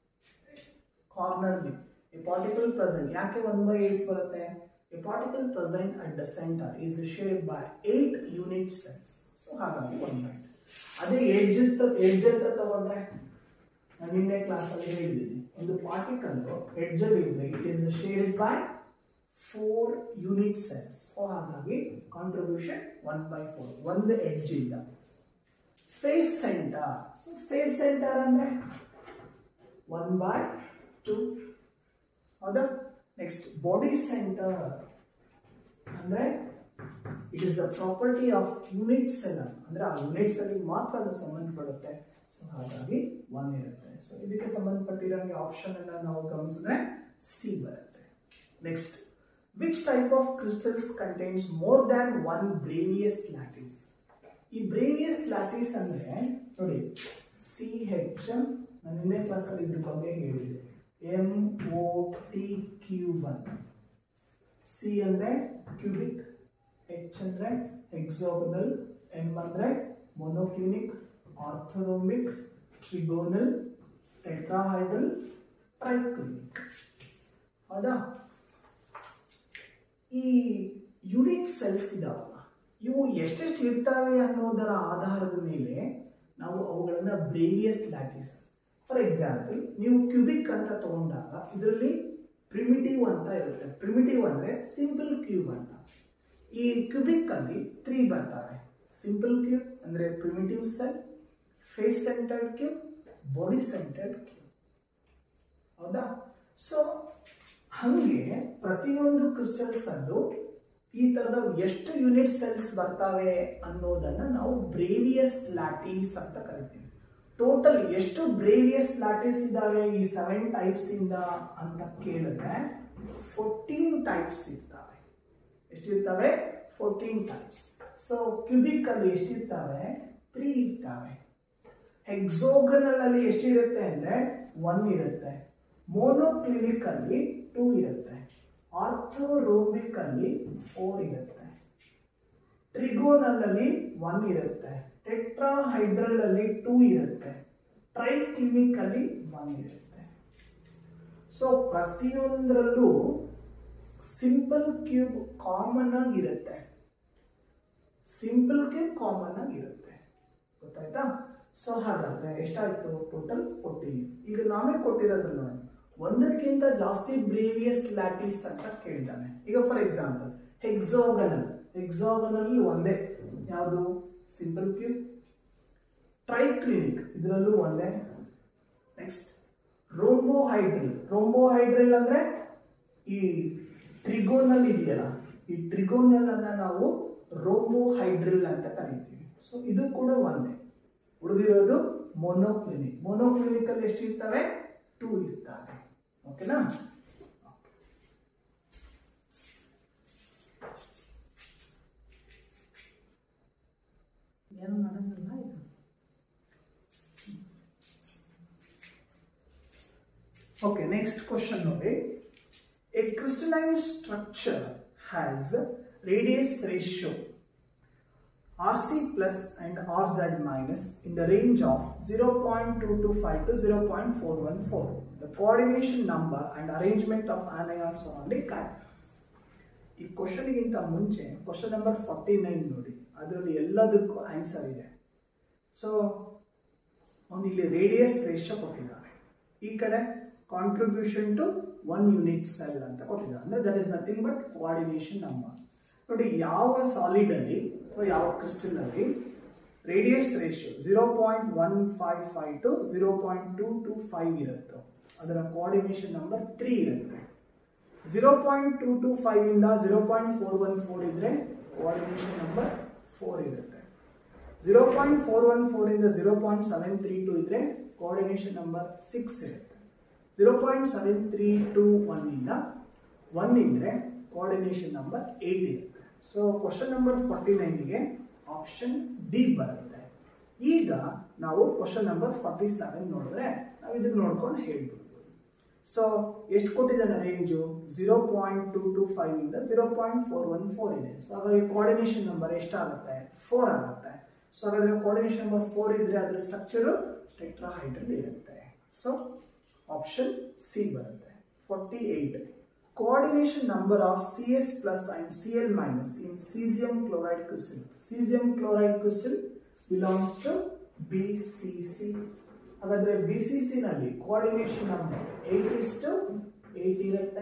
ಕಾರ್ನರ್ A particle present ಯಾಕೆ 1 by 8 ಬರುತ್ತೆ A particle present at the center is shared by 8 unit cells. So ಹಾಗಾಗಿ 1 by 8. ಅದೇ ಎಡ್ಜ್ ಎಡ್ಜ್ ಅಂತ ತಗೊಂಡ್ರೆ ನಾನು ನಿನ್ನೆ ಕ್ಲಾಸಲ್ಲಿ ಹೇಳಿದ್ದೀನಿ ಒಂದು ಪಾರ್ಟಿಕಲ್ ಎಡ್ಜ್ ಅಲ್ಲಿ ಇದ್ರೆ it is shared by four unit cells so ಹಾಗಾಗಿ ಕಾಂಟ್ರಿಬ್ಯೂಷನ್ ಒನ್ ಬೈ ಫೋರ್ ಒಂದು ಎಡ್ಜ್ ಇಂದ face centre so face centre ಅಂದ್ರೆ ಒನ್ ಬೈ ಟು ಹೌದಾ ನೆಕ್ಸ್ಟ್ ಬಾಡಿ ಸೆಂಟರ್ ಅಂದ್ರೆ it is the property of unit cell ಅಂದ್ರೆ ಆ units ಅಲ್ಲಿ ಮಾತ್ರ ಅದು ಸಂಬಂಧಪಡುತ್ತೆ ಸೊ ಹಾಗಾಗಿ ಒನ್ ಇರುತ್ತೆ ಸೊ ಇದಕ್ಕೆ ಸಂಬಂಧಪಟ್ಟಿರೋಂಗೆ ಆಪ್ಷನ್ ಅನ್ನ ನಾವು ಗಮನಿಸಿದ್ರೆ ಸಿ ಬರುತ್ತೆ next which type of crystals contains more than one ಬ್ರೇವಿಯಸ್ lattice ಈ ಬ್ರೇವಿಯಸ್ ಲ್ಯಾಟಿಸ್ ಅಂದ್ರೆ ನೋಡಿ ಸಿ ಹೆಚ್ ನಾನು ನಿನ್ನೆ ಕ್ಲಾಸಲ್ಲಿ ಇದ್ರ ಬಗ್ಗೆ ಹೇಳಿದೆ M O T Q one C ಅಂದರೆ ಕ್ಯೂಬಿಕ್ ಎಚ್ ಅಂದರೆ ಎಕ್ಸಾಗನಲ್ ಎಮ್ ಅಂದರೆ ಮೊನೋಕ್ಯೂನಿಕ್ ಆರ್ಥೋನೋಮಿಕ್ ಟ್ರಿಗೋನಲ್ ಟೆಟ್ರಾಹೈಡಲ್ ಟ್ರೈಕ್ಯೂನಿಕ್ ಹೌದಾ ಈ ಯೂನಿಟ್ ಸೆಲ್ಸ್ ಇದಾವಲ್ಲ ಇವು ಎಷ್ಟೆಷ್ಟು ಇರ್ತವೆ ಅನ್ನೋದರ ಆಧಾರದ ಮೇಲೆ ನಾವು ಅವುಗಳನ್ನ ಬ್ರೇವಿಯಸ್ ಲ್ಯಾಟಿಸ್ ಫಾರ್ ಎಕ್ಸಾಂಪಲ್ ನೀವು ಕ್ಯೂಬಿಕ್ ಅಂತ ತಗೊಂಡಾಗ ಇದರಲ್ಲಿ ಪ್ರಿಮಿಟಿವ್ ಅಂತ ಇರುತ್ತೆ ಪ್ರಿಮಿಟಿವ್ ಅಂದರೆ ಸಿಂಪಲ್ ಕ್ಯೂಬ್ ಅಂತ ಈ ಕ್ಯೂಬಿಕ್ ಅಲ್ಲಿ ತ್ರೀ ಬರ್ತವೆ ಸಿಂಪಲ್ ಕ್ಯೂಬ್ ಅಂದರೆ primitive cell face centred cube body centred cube ಹೌದಾ ಸೊ ಹಾಗೆ ಪ್ರತಿಯೊಂದು ಕ್ರಿಸ್ಟಲ್ಸ್ ಅಲ್ಲೂ ಈ ತರದ ಎಷ್ಟು ಯೂನಿಟ್ ಸೆಲ್ಸ್ ಬರ್ತವೆ ಅನ್ನೋದನ್ನ ನಾವು ಬ್ರೇವಿಯಸ್ ಲ್ಯಾಟೀಸ್ ಅಂತ ಕರಿತೀವಿ ಟೋಟಲ್ ಎಷ್ಟು ಬ್ರೇವಿಯಸ್ ಲ್ಯಾಟಿಸ್ ಇದ್ದಾವೆ ಈ ಸೆವೆನ್ ಟೈಪ್ಸ್ ಇಂದ ಅಂತ ಕೇಳಿದ್ರೆ ಫೋರ್ಟೀನ್ ಟೈಪ್ಸ್ ಇರ್ತವೆ ಎಷ್ಟಿರ್ತವೆ ಫೋರ್ಟೀನ್ ಟೈಪ್ಸ್ ಸೊ ಕ್ಯೂಬಿಕ್ ಅಲ್ಲಿ ಎಷ್ಟಿರ್ತವೆ ತ್ರೀ ಇರ್ತವೆ ಹೆಕ್ಸೋಗನಲ್ ಅಲ್ಲಿ ಎಷ್ಟಿರುತ್ತೆ ಅಂದ್ರೆ ಒನ್ ಇರುತ್ತೆ ಮೋನೋಕ್ಲಿನಿಕ್ ಅಲ್ಲಿ ಟೂ ಇರುತ್ತೆ ಆರ್ಥೋರೋಮಿಕ್ ಅಲ್ಲಿ ಫೋರ್ ಇರುತ್ತೆ ಟ್ರಿಗೋನಲ್ ಅಲ್ಲಿ ಒನ್ ಇರುತ್ತೆ ಟೆಟ್ರಾಹೈಡ್ರಲ್ ಅಲ್ಲಿ ಟೂ ಇರುತ್ತೆ ಟ್ರೈಕ್ಲಿನಿಕ್ ಅಲ್ಲಿ ಒನ್ ಇರುತ್ತೆ ಸೊ ಪ್ರತಿಯೊಂದರಲ್ಲೂ ಸಿಂಪಲ್ ಕ್ಯೂಬ್ ಕಾಮನ್ ಆಗಿರುತ್ತೆ ಸಿಂಪಲ್ ಕ್ಯೂಬ್ ಕಾಮನ್ ಆಗಿರುತ್ತೆ ಗೊತ್ತಾಯ್ತಾ ಸೊ ಹಾಗಾದ್ರೆ ಎಷ್ಟಾಯ್ತು ಟೋಟಲ್ ಫೋರ್ಟೀನ್ ಈಗ ನಾವೇ ಕೊಟ್ಟಿರೋದು ನೋಡಿ ಒಂದಕ್ಕಿಂತ ಜಾಸ್ತಿ ಬ್ರೇವಿಯಸ್ ಲ್ಯಾಟಿಸ್ ಅಂತ ಕೇಳಿದ್ದಾನೆ ಈಗ ಫಾರ್ ಎಕ್ಸಾಂಪಲ್ ಹೆಕ್ಸಾಗನಲ್ ಹೆಕ್ಸಾಗನಲ್ ಒಂದೇ ಯಾವುದು ಸಿಂಪಲ್ ಕ್ಯೂಬ್ ಟ್ರೈಕ್ಲಿನಿಕ್ ಇದರಲ್ಲೂ ಒಂದೇ ನೆಕ್ಸ್ಟ್ ರೋ ರೋಂಬೋಹೈಡ್ರಲ್ ರೋಂಬೋಹೈಡ್ರಲ್ ಅಂದ್ರೆ ಈ ಟ್ರಿಗೋನಲ್ ಇದೆಯಲ್ಲ ಈ ಟ್ರಿಗೋನಲ್ ಅನ್ನ ನಾವು ರೋಂಬೋಹೈಡ್ರಲ್ ಅಂತ ಕರಿತೀವಿ ಸೊ ಇದು ಕೂಡ ಒಂದೇ ಉಳಿದಿರೋದು ಮೊನೋಕ್ಲಿನಿಕ್ ಮೊನೋಕ್ಲಿನಿಕ್ ಅಲ್ಲಿ ಎಷ್ಟು ಇರ್ತವೆ ಟೂ ಇರ್ತವೆ ಓಕೆನಾ ಏನು ಮಾಡಂಗಿಲ್ಲ ಇದು ಓಕೆ ನೆಕ್ಸ್ಟ್ ಕ್ವಶನ್ ನೋಡಿ a crystalline structure has radius ratio RC plus and RZ minus in the range of 0.225 to 0.414. The coordination number and arrangement of anions are only cations. ಈ ಕ್ವಶನ್ಗಿಂತ ಮುಂಚೆ ಕ್ವಶನ್ ನಂಬರ್ ಫಾರ್ಟಿ ನೈನ್ ನೋಡಿ ಅದರಲ್ಲಿ ಎಲ್ಲದಕ್ಕೂ answer ಇದೆ so ಅವನು ಇಲ್ಲಿ radius ratio ಕೊಟ್ಟಿದ್ದಾನೆ ಈ ಕಡೆ contribution to one unit cell ಅಂತ ಕೊಟ್ಟಿದ್ದಾನೆ ಅಂದರೆ that is nothing but coordination number ನೋಡಿ ಯಾವ ಸಾಲಿಡ್ ಅಲ್ಲಿ ಅಥವಾ ಯಾವ ಕ್ರಿಸ್ಟಲ್ ಅಲ್ಲಿ radius ratio zero point one five five to zero point two two five ಇರುತ್ತೆ ಅದರ ಕೋಆರ್ಡಿನೇಷನ್ ನಂಬರ್ ತ್ರೀ ಇರುತ್ತೆ zero point two two five ಇಂದ zero point four one four ಇದ್ರೆ ಕೋಆರ್ಡಿನೇಷನ್ ನಂಬರ್ ಫೋರ್ ಇರುತ್ತೆ zero point four one four ಇಂದ zero point seven three two ಇದ್ರೆ coordination number six ಇರುತ್ತೆ zero point seven three two one ಇಂದ one ಇದ್ರೆ coordination number eight ಇರುತ್ತೆ so question number forty ನೈನ್ಗೆ option D ಬರುತ್ತೆ ಈಗ ನಾವು ಕ್ವಶನ್ ನಂಬರ್ ಫಾರ್ಟಿ ಸೆವೆನ್ ನೋಡಿದ್ರೆ ನಾವು ಇದನ್ನ ನೋಡ್ಕೊಂಡು ಹೇಳ್ಬೋದು ಸೊ ಎಷ್ಟು ಕೊಟ್ಟಿದ್ದಾನೆ range zero point two two five ಇಂದ zero point four one four ಇದೆ ಸೊ ಹಾಗಾಗಿ ಕೋಆರ್ಡಿನೇಷನ್ ನಂಬರ್ ಎಷ್ಟಾಗುತ್ತೆ ಫೋರ್ ಆಗುತ್ತೆ ಸೊ ಹಾಗಾದ್ರೆ ಕೋಆರ್ಡಿನೇಷನ್ ನಂಬರ್ ಫೋರ್ ಇದ್ರೆ ಅದರ ಸ್ಟ್ರಕ್ಚರು ಟೆಟ್ರಾಹೈಡ್ರಲ್ ಇರುತ್ತೆ ಸೊ ಆಪ್ಷನ್ ಸಿ ಬರುತ್ತೆ forty eight coordination number of CS plus and Cl minus in cesium chloride crystal. Cesium chloride crystal belongs to BCC. ಹಾಗಾದ್ರೆ B C C ನಲ್ಲಿ coordination number eight is to eight ಇರುತ್ತೆ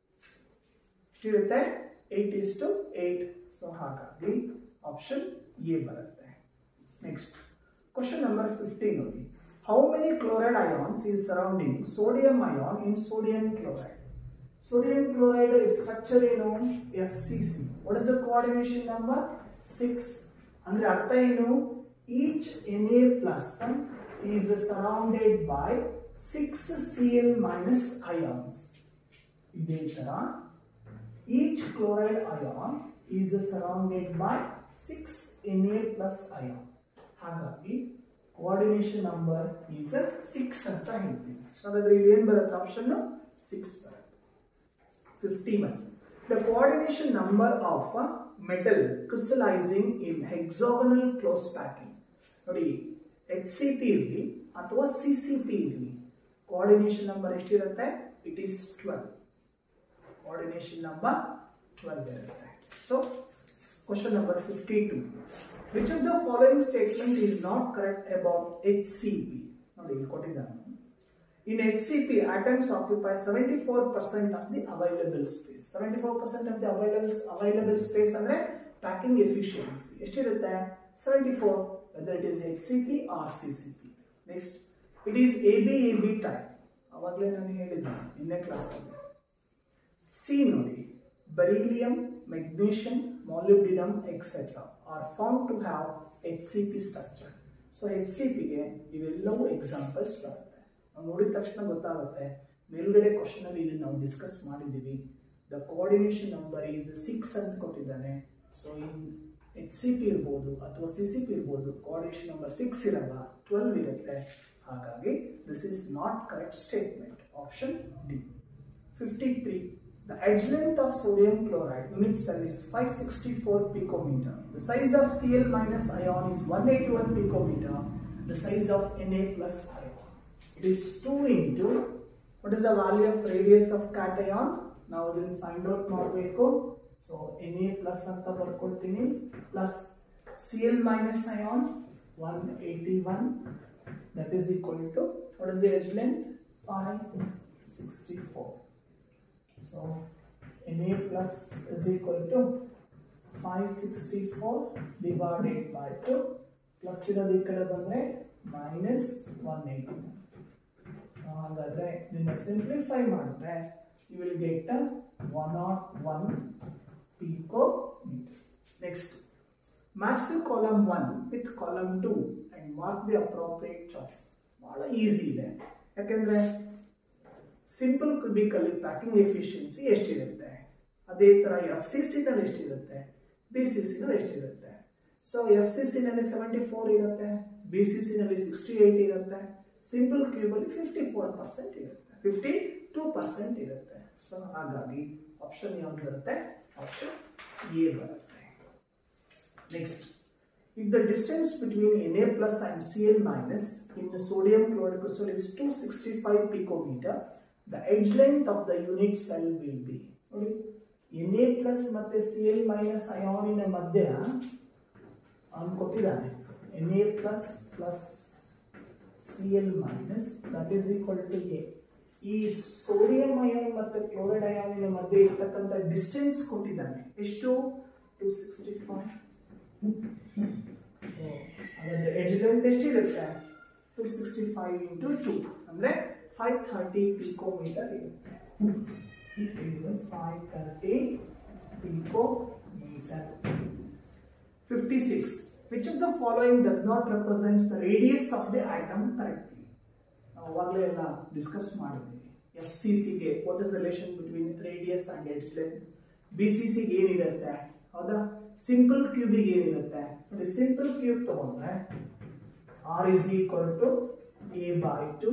ಇರುತ್ತೆ eight is to eight so ಹಾಗಾಗಿ option A ಬರುತ್ತೆ next question number fifteen ನೋಡಿ how many chloride ions is surrounding sodium ion in sodium chloride sodium chloride is structure ಏನು FCC. What is the coordination number? 6. ಅಂದ್ರೆ ಅರ್ಥ ಏನು each Na plus is surrounded by 6 Cl minus ions. ಇದೇ ತರ each chloride ion is surrounded by 6 Na plus ion. ಹಾಗಾಗಿ coordination number is six ಅಂತ ಹೇಳ್ತೀವಿ so ಹಾಗಾದ್ರೆ ಇಲ್ಲಿ ಏನು ಬರುತ್ತೆ ಆಪ್ಷನ್ ಸಿಕ್ಸ್ ಬರುತ್ತೆ 51. The coordination number of a metal crystallizing in hexagonal close packing. ನೋಡಿ ಎಚ್ ಸಿ ಪಿ ಇರಲಿ ಅಥವಾ ಸಿ ಸಿ ಪಿ ಇರಲಿ ಕೋಆರ್ಡಿನೇಷನ್ ನಂಬರ್ ಎಷ್ಟಿರುತ್ತೆ it is twelve coordination number twelve ಇರುತ್ತೆ so question number fifty two which of the following statement is not correct about H C P ನೋಡಿ ಇಲ್ಲಿ ಕೊಟ್ಟಿದ್ದಾನೆ In HCP, atoms occupy 74% of the available space. 74% of the available, available space ಅಂದರೆ packing efficiency. ಎಷ್ಟಿರುತ್ತೆ 74 whether it is HCP or CCP. Next, it is ABAB type. ಅವಾಗಲೇ ನಾನು ಹೇಳಿದ್ದೆ ನಿನ್ನೆ ಕ್ಲಾಸಲ್ಲಿ ಸಿ ನೋಡಿ beryllium magnesium molybdenum etcetera are found to have H C P structure so H C ಪಿಗೆ ಇವೆಲ್ಲವೂ ಎಕ್ಸಾಂಪಲ್ಸ್ ಬರುತ್ತೆ ನಾವು ನೋಡಿದ ತಕ್ಷಣ ಗೊತ್ತಾಗುತ್ತೆ ಮೇಲ್ಗಡೆ ಕ್ವಶನ್ ಅಲ್ಲಿ ಇದನ್ನ ನಾವು ಡಿಸ್ಕಸ್ ಮಾಡಿದ್ದೀವಿ the coordination number is six ಅಂತ ಕೊಟ್ಟಿದ್ದಾನೆ so in H C P ಇರ್ಬೋದು ಅಥವಾ ಸಿ ಸಿ ಪಿ ಇರ್ಬೋದು ಕೋಆರ್ಡಿನೇಷನ್ ನಂಬರ್ ಸಿಕ್ಸ್ ಇರಲ್ಲ ಟ್ವೆಲ್ವ್ ಇರುತ್ತೆ ಹಾಗಾಗಿ this is not correct statement option D fifty three The edge length of sodium chloride unit cell is 564 picometer. The size of Cl minus ion is 181 picometer. The size of Na plus ion. It is 2 into what is the value of radius of cation? Now we will find out ಮಾಡಬೇಕು so Na plus ಅಂತ ಬರ್ಕೊಳ್ತೀನಿ plus Cl minus ion 181 that is equal to what is the edge length 564 so Na plus is equal to 564 divided by 2 plus ಇರೋದು ಈ ಕಡೆ ಬಂದ್ರೆ minus 180 ಹಾಗಾದರೆ ಇದನ್ನು simplify ಮಾಡಿದ್ರೆ you will get one nought one picometre next match the column one with column two and mark the appropriate choice ಭಾಳ easy ಇದೆ ಯಾಕೆಂದರೆ ಸಿಂಪಲ್ ಕ್ಯೂಬಿಕಲ್ಲಿ ಪ್ಯಾಕಿಂಗ್ ಎಫಿಷಿಯನ್ಸಿ ಎಷ್ಟಿರುತ್ತೆ ಅದೇ ಥರ ಎಫ್ ಸಿ ಸಿನಲ್ಲಿ ಎಷ್ಟಿರುತ್ತೆ ಬಿ ಸಿ ಸಿನಲ್ಲಿ ಎಷ್ಟಿರುತ್ತೆ ಸೊ ಎಫ್ ಸಿ ಸಿನಲ್ಲಿ ಸೆವೆಂಟಿ ಫೋರ್ ಇರುತ್ತೆ ಬಿ ಸಿ ಸಿನಲ್ಲಿ ಸಿಕ್ಸ್ಟಿ ಏಯ್ಟ್ ಇರುತ್ತೆ ಸಿಂಪಲ್ ಕ್ಯೂಬಲ್ಲಿ ಫಿಫ್ಟಿ ಫೋರ್ ಪರ್ಸೆಂಟ್ ಇರುತ್ತೆ ಫಿಫ್ಟಿ ಟೂ ಪರ್ಸೆಂಟ್ ಇರುತ್ತೆ ಸೊ ಹಾಗಾಗಿ ಆಪ್ಷನ್ ಯಾವ್ದು ಬರುತ್ತೆ ಆಪ್ಷನ್ ಎ ಬರುತ್ತೆ next If the distance between Na plus and Cl minus in the sodium chloride crystal is 265 picometer, the edge length of the unit cell will be. ನೋಡಿ Na plus ಮತ್ತೆ Cl minus ಅಯಾನಿನ ಮಧ್ಯ ಅವನು ಕೊಟ್ಟಿದ್ದಾನೆ Na plus plus Cl minus that is equal to A ಈ sodium ion ಮತ್ತೆ chloride ಅಯಾನಿನ ಮಧ್ಯೆ ಇರ್ತಕ್ಕಂಥ ಡಿಸ್ಟೆನ್ಸ್ ಕೊಟ್ಟಿದ್ದಾನೆ ಎಷ್ಟು ಟು ಸಿಕ್ಸ್ಟಿ ಫೈವ್ ಸೊ ಹಾಗಾದ್ರೆ ಎಡ್ಜ್ ಲೆಂತ್ ಎಷ್ಟಿರುತ್ತೆ two sixty five into two ಅಂದರೆ ಫೈವ್ ಥರ್ಟಿ ಪಿಕೋಮೀಟರ್ ಇರುತ್ತೆ five thirty picometre fifty six which of the following does not represent the radius of the item correctly ನಾವು ಅವಾಗಲೇ ಎಲ್ಲ discuss ಮಾಡಿದ್ದೀವಿ F C ಸಿಗೆ what is relation between radius and edge length B C ಸಿಗೆ ಏನಿರುತ್ತೆ ಹೌದಾ simple ಕ್ಯೂಬಿಗೆ ಏನಿರುತ್ತೆ ನೋಡಿ ಸಿಂಪಲ್ ಕ್ಯೂಬ್ ತಗೊಂಡ್ರೆ R is equal to A by two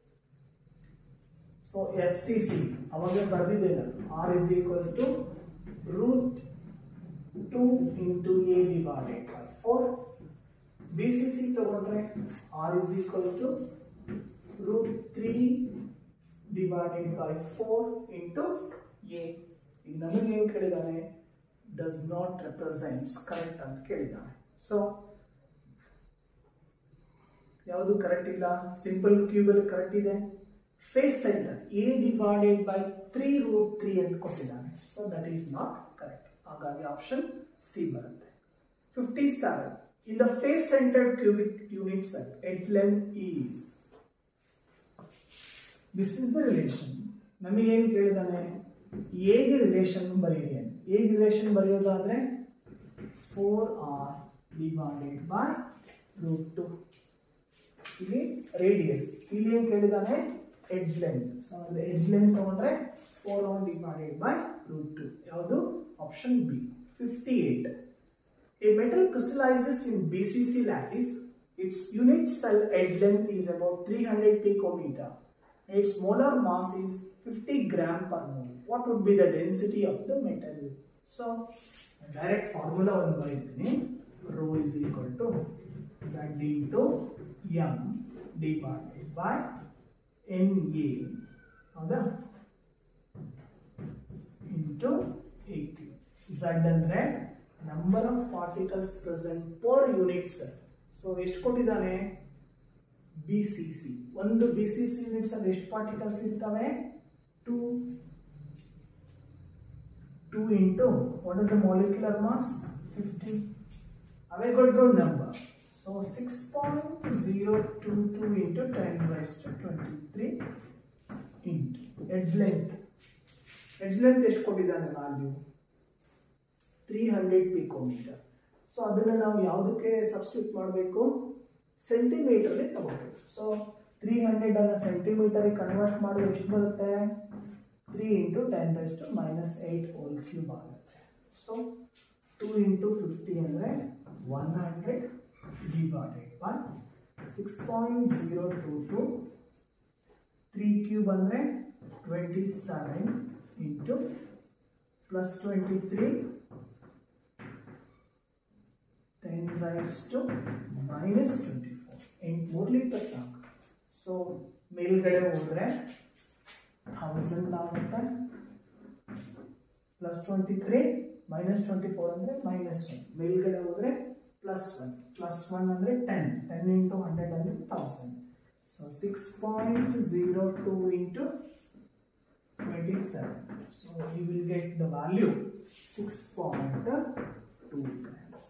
so F C C ಅವಾಗ ಬರೆದಿದೆ R is equal to root two into A divided by four B C C ತಗೊಂಡ್ರೆ R is equal to root three divided by four into A ಈಗ ನಮಗೆ ಏನು ಕೇಳಿದಾನೆ does not represents correct ಅಂತ ಕೇಳಿದ್ದಾನೆ so ಯಾವುದು correct ಇಲ್ಲ simple ಕ್ಯೂಬಲ್ಲಿ correct ಇದೆ face center A divided by three root three ಅಂತ ಕೊಟ್ಟಿದ್ದಾನೆ so that is not correct ಹಾಗಾಗಿ ಆಪ್ಷನ್ ಸಿ ಬರುತ್ತೆ fifty seven in the face centered cubic unit set edge length is this is the relation ನಮಗೇನು ಕೇಳಿದಾನೆ ಎಗೆ relation ಬರೀರಿ ಅಂತ ಎಗೆ ರಿಲೇಷನ್ ಬರೆಯೋದಾದ್ರೆ four r divided by root two ಇಲ್ಲಿ ರೇಡಿಯಸ್ ಇಲ್ಲಿ ಏನು ಕೇಳಿದಾನೆ ಎಡ್ಜ್ ಲೆಂತ್ ಸೊ ಅಂದರೆ ಎಡ್ಜ್ ಲೆಂತ್ ತಗೊಂಡ್ರೆ four r divided by root two ಯಾವುದು option B fifty eight a metal crystallises in B C C lattice its unit cell edge length is about three hundred picometer its molar mass is 50 gram per mole. What would be the density of the metal? So, direct formula one ಬರೀತೀನಿ rho is equal to z into m divided by na ಹೌದಾ into 80 z ಅಂದ್ರೆ number of particles present per unit cell so ಎಷ್ಟು ಕೊಟ್ಟಿದ್ದಾನೆ B C C ಒಂದು B C C units ಅಲ್ಲಿ ಎಷ್ಟು particles ಇರ್ತವೆ two two into what is the molecular mass fifty ಅವೇ ಕೊಟ್ಟರು number so six point zero two two into ten raise to twenty three into edge length edge length ಎಷ್ಟು ಕೊಟ್ಟಿದ್ದಾನೆ value three hundred picometer so ಅದನ್ನು ನಾವು ಯಾವುದಕ್ಕೆ substitute ಮಾಡಬೇಕು ಸೆಂಟಿಮೀಟರ್ಗೆ ತಗೋಬೇಕು ಸೊ ತ್ರೀ ಹಂಡ್ರೆಡನ್ನು ಸೆಂಟಿಮೀಟರಿಗೆ ಕನ್ವರ್ಟ್ ಮಾಡಿದ್ರೆ ಎಷ್ಟು ಬರುತ್ತೆ three into ten to minus eight whole cube ಆಗುತ್ತೆ ಸೊ ಟೂ ಇಂಟು ಫಿಫ್ಟಿ ಅಂದರೆ one hundred divided by six point zero two two three cube ಅಂದರೆ twenty seven into plus twenty three ten raise to minus twenty four ಎಂಟು ಮೂರು ಇಪ್ಪತ್ನಾಲ್ಕು so ಮೇಲ್ಗಡೆ ಹೋದರೆ thousand ಆಗುತ್ತೆ plus twenty three minus twenty four ಅಂದರೆ minus one ಮೇಲ್ಗಡೆ ಹೋದರೆ ಪ್ಲಸ್ ಒನ್ ಪ್ಲಸ್ ಒನ್ ಅಂದರೆ ಟೆನ್ ಟೆನ್ ಇಂಟು ಹಂಡ್ರೆಡ್ ಅಂದರೆ thousand so six point zero two into twenty seven so you will get the value six point two grams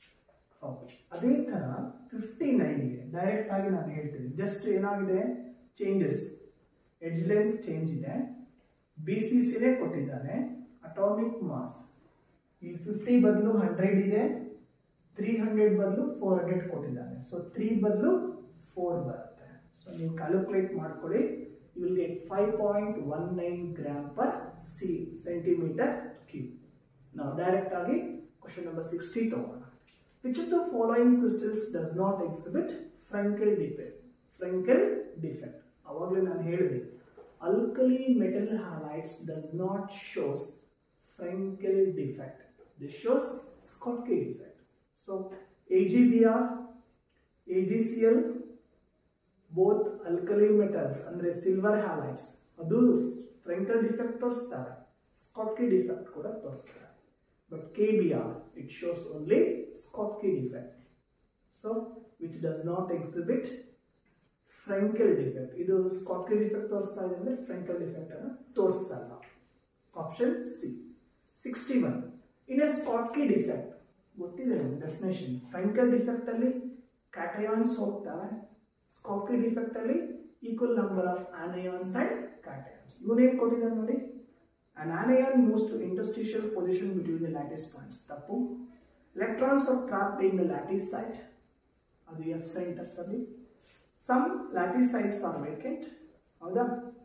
okay ಅದೇ ಥರ fifty ನೈನ್ಗೆ direct ಆಗಿ ನಾನು ಹೇಳ್ತೀನಿ just ಏನಾಗಿದೆ changes edge length change ಇದೆ B C ಸಿನೇ ಕೊಟ್ಟಿದ್ದಾನೆ ಅಟಾಮಿಕ್ ಮಾಸ್ ಇಲ್ಲಿ ಫಿಫ್ಟಿ ಬದಲು ಹಂಡ್ರೆಡ್ ಇದೆ ತ್ರೀ ಹಂಡ್ರೆಡ್ ಬದಲು ಫೋರ್ ಹಂಡ್ರೆಡ್ ಕೊಟ್ಟಿದ್ದಾನೆ ಸೊ ತ್ರೀ ಬದಲು ಫೋರ್ ಬರುತ್ತೆ ಸೊ ನೀವು ಕ್ಯಾಲ್ಕುಲೇಟ್ ಮಾಡ್ಕೊಳ್ಳಿ you will get five point one nine gram per C centimeter cube ನಾವು ಡೈರೆಕ್ಟ್ ಆಗಿ ಕ್ವಶನ್ ನಂಬರ್ ಸಿಕ್ಸ್ಟಿ ತಗೋಣ which of the following crystals does not exhibit Frenkel defect Frenkel defect ಅವಾಗಲೇ ನಾನು ಹೇಳಿದೆ alkali metal halides does not shows Frankel defect. This shows Schottky defect. So AGBR, AGCL, both alkali metals ಅಂದ್ರೆ silver halides ಅದು Frenkel defect ತೋರಿಸ್ತಾರೆ Schottky defect ಕೂಡ ತೋರಿಸ್ತಾರೆ but K B R it shows only Schottky defect so which does not exhibit Frenkel defect ಇದು Schottky defect ತೋರಿಸ್ತಾ ಇದೆ ಅಂದರೆ Frenkel defect ಅನ್ನು ತೋರಿಸಲ್ಲ option C sixty one in a Schottky defect ಗೊತ್ತಿದೆ ಡೆಫಿನೇಷನ್ ಫ್ರೆಂಕಲ್ ಡಿಫೆಕ್ಟ್ ಅಲ್ಲಿ cations ಹೋಗ್ತವೆ Schottky defect ಅಲ್ಲಿ equal number of anions and cations ಇವನೇನು ಕೊಟ್ಟಿದ್ದಾರೆ ನೋಡಿ An anion moves to interstitial position between the lattice points. ತಪ್ಪು electrons are trapped in the lattice site. ಅದು F centres ಅಲ್ಲಿ some lattice sites are vacant ಹೌದಾ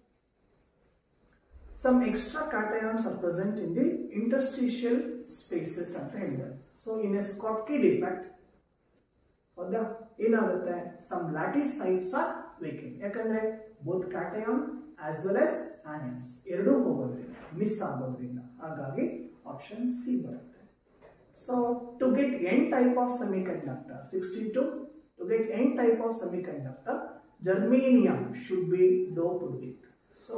some extra cations are present in the interstitial spaces ಅಂತ ಹೇಳಿದ್ದಾರೆ so in a Schottky defect ಹೌದಾ ಏನಾಗುತ್ತೆ some lattice sites are vacant ಯಾಕಂದ್ರೆ both cation as well as anions ಎರಡೂ ಹೋಗೋದ್ರಿಂದ miss ಆಗೋದ್ರಿಂದ ಹಾಗಾಗಿ ಆಪ್ಷನ್ ಸಿ ಬರುತ್ತೆ so to get n type of semiconductor sixty two to get n type of semiconductor germanium should be doped with so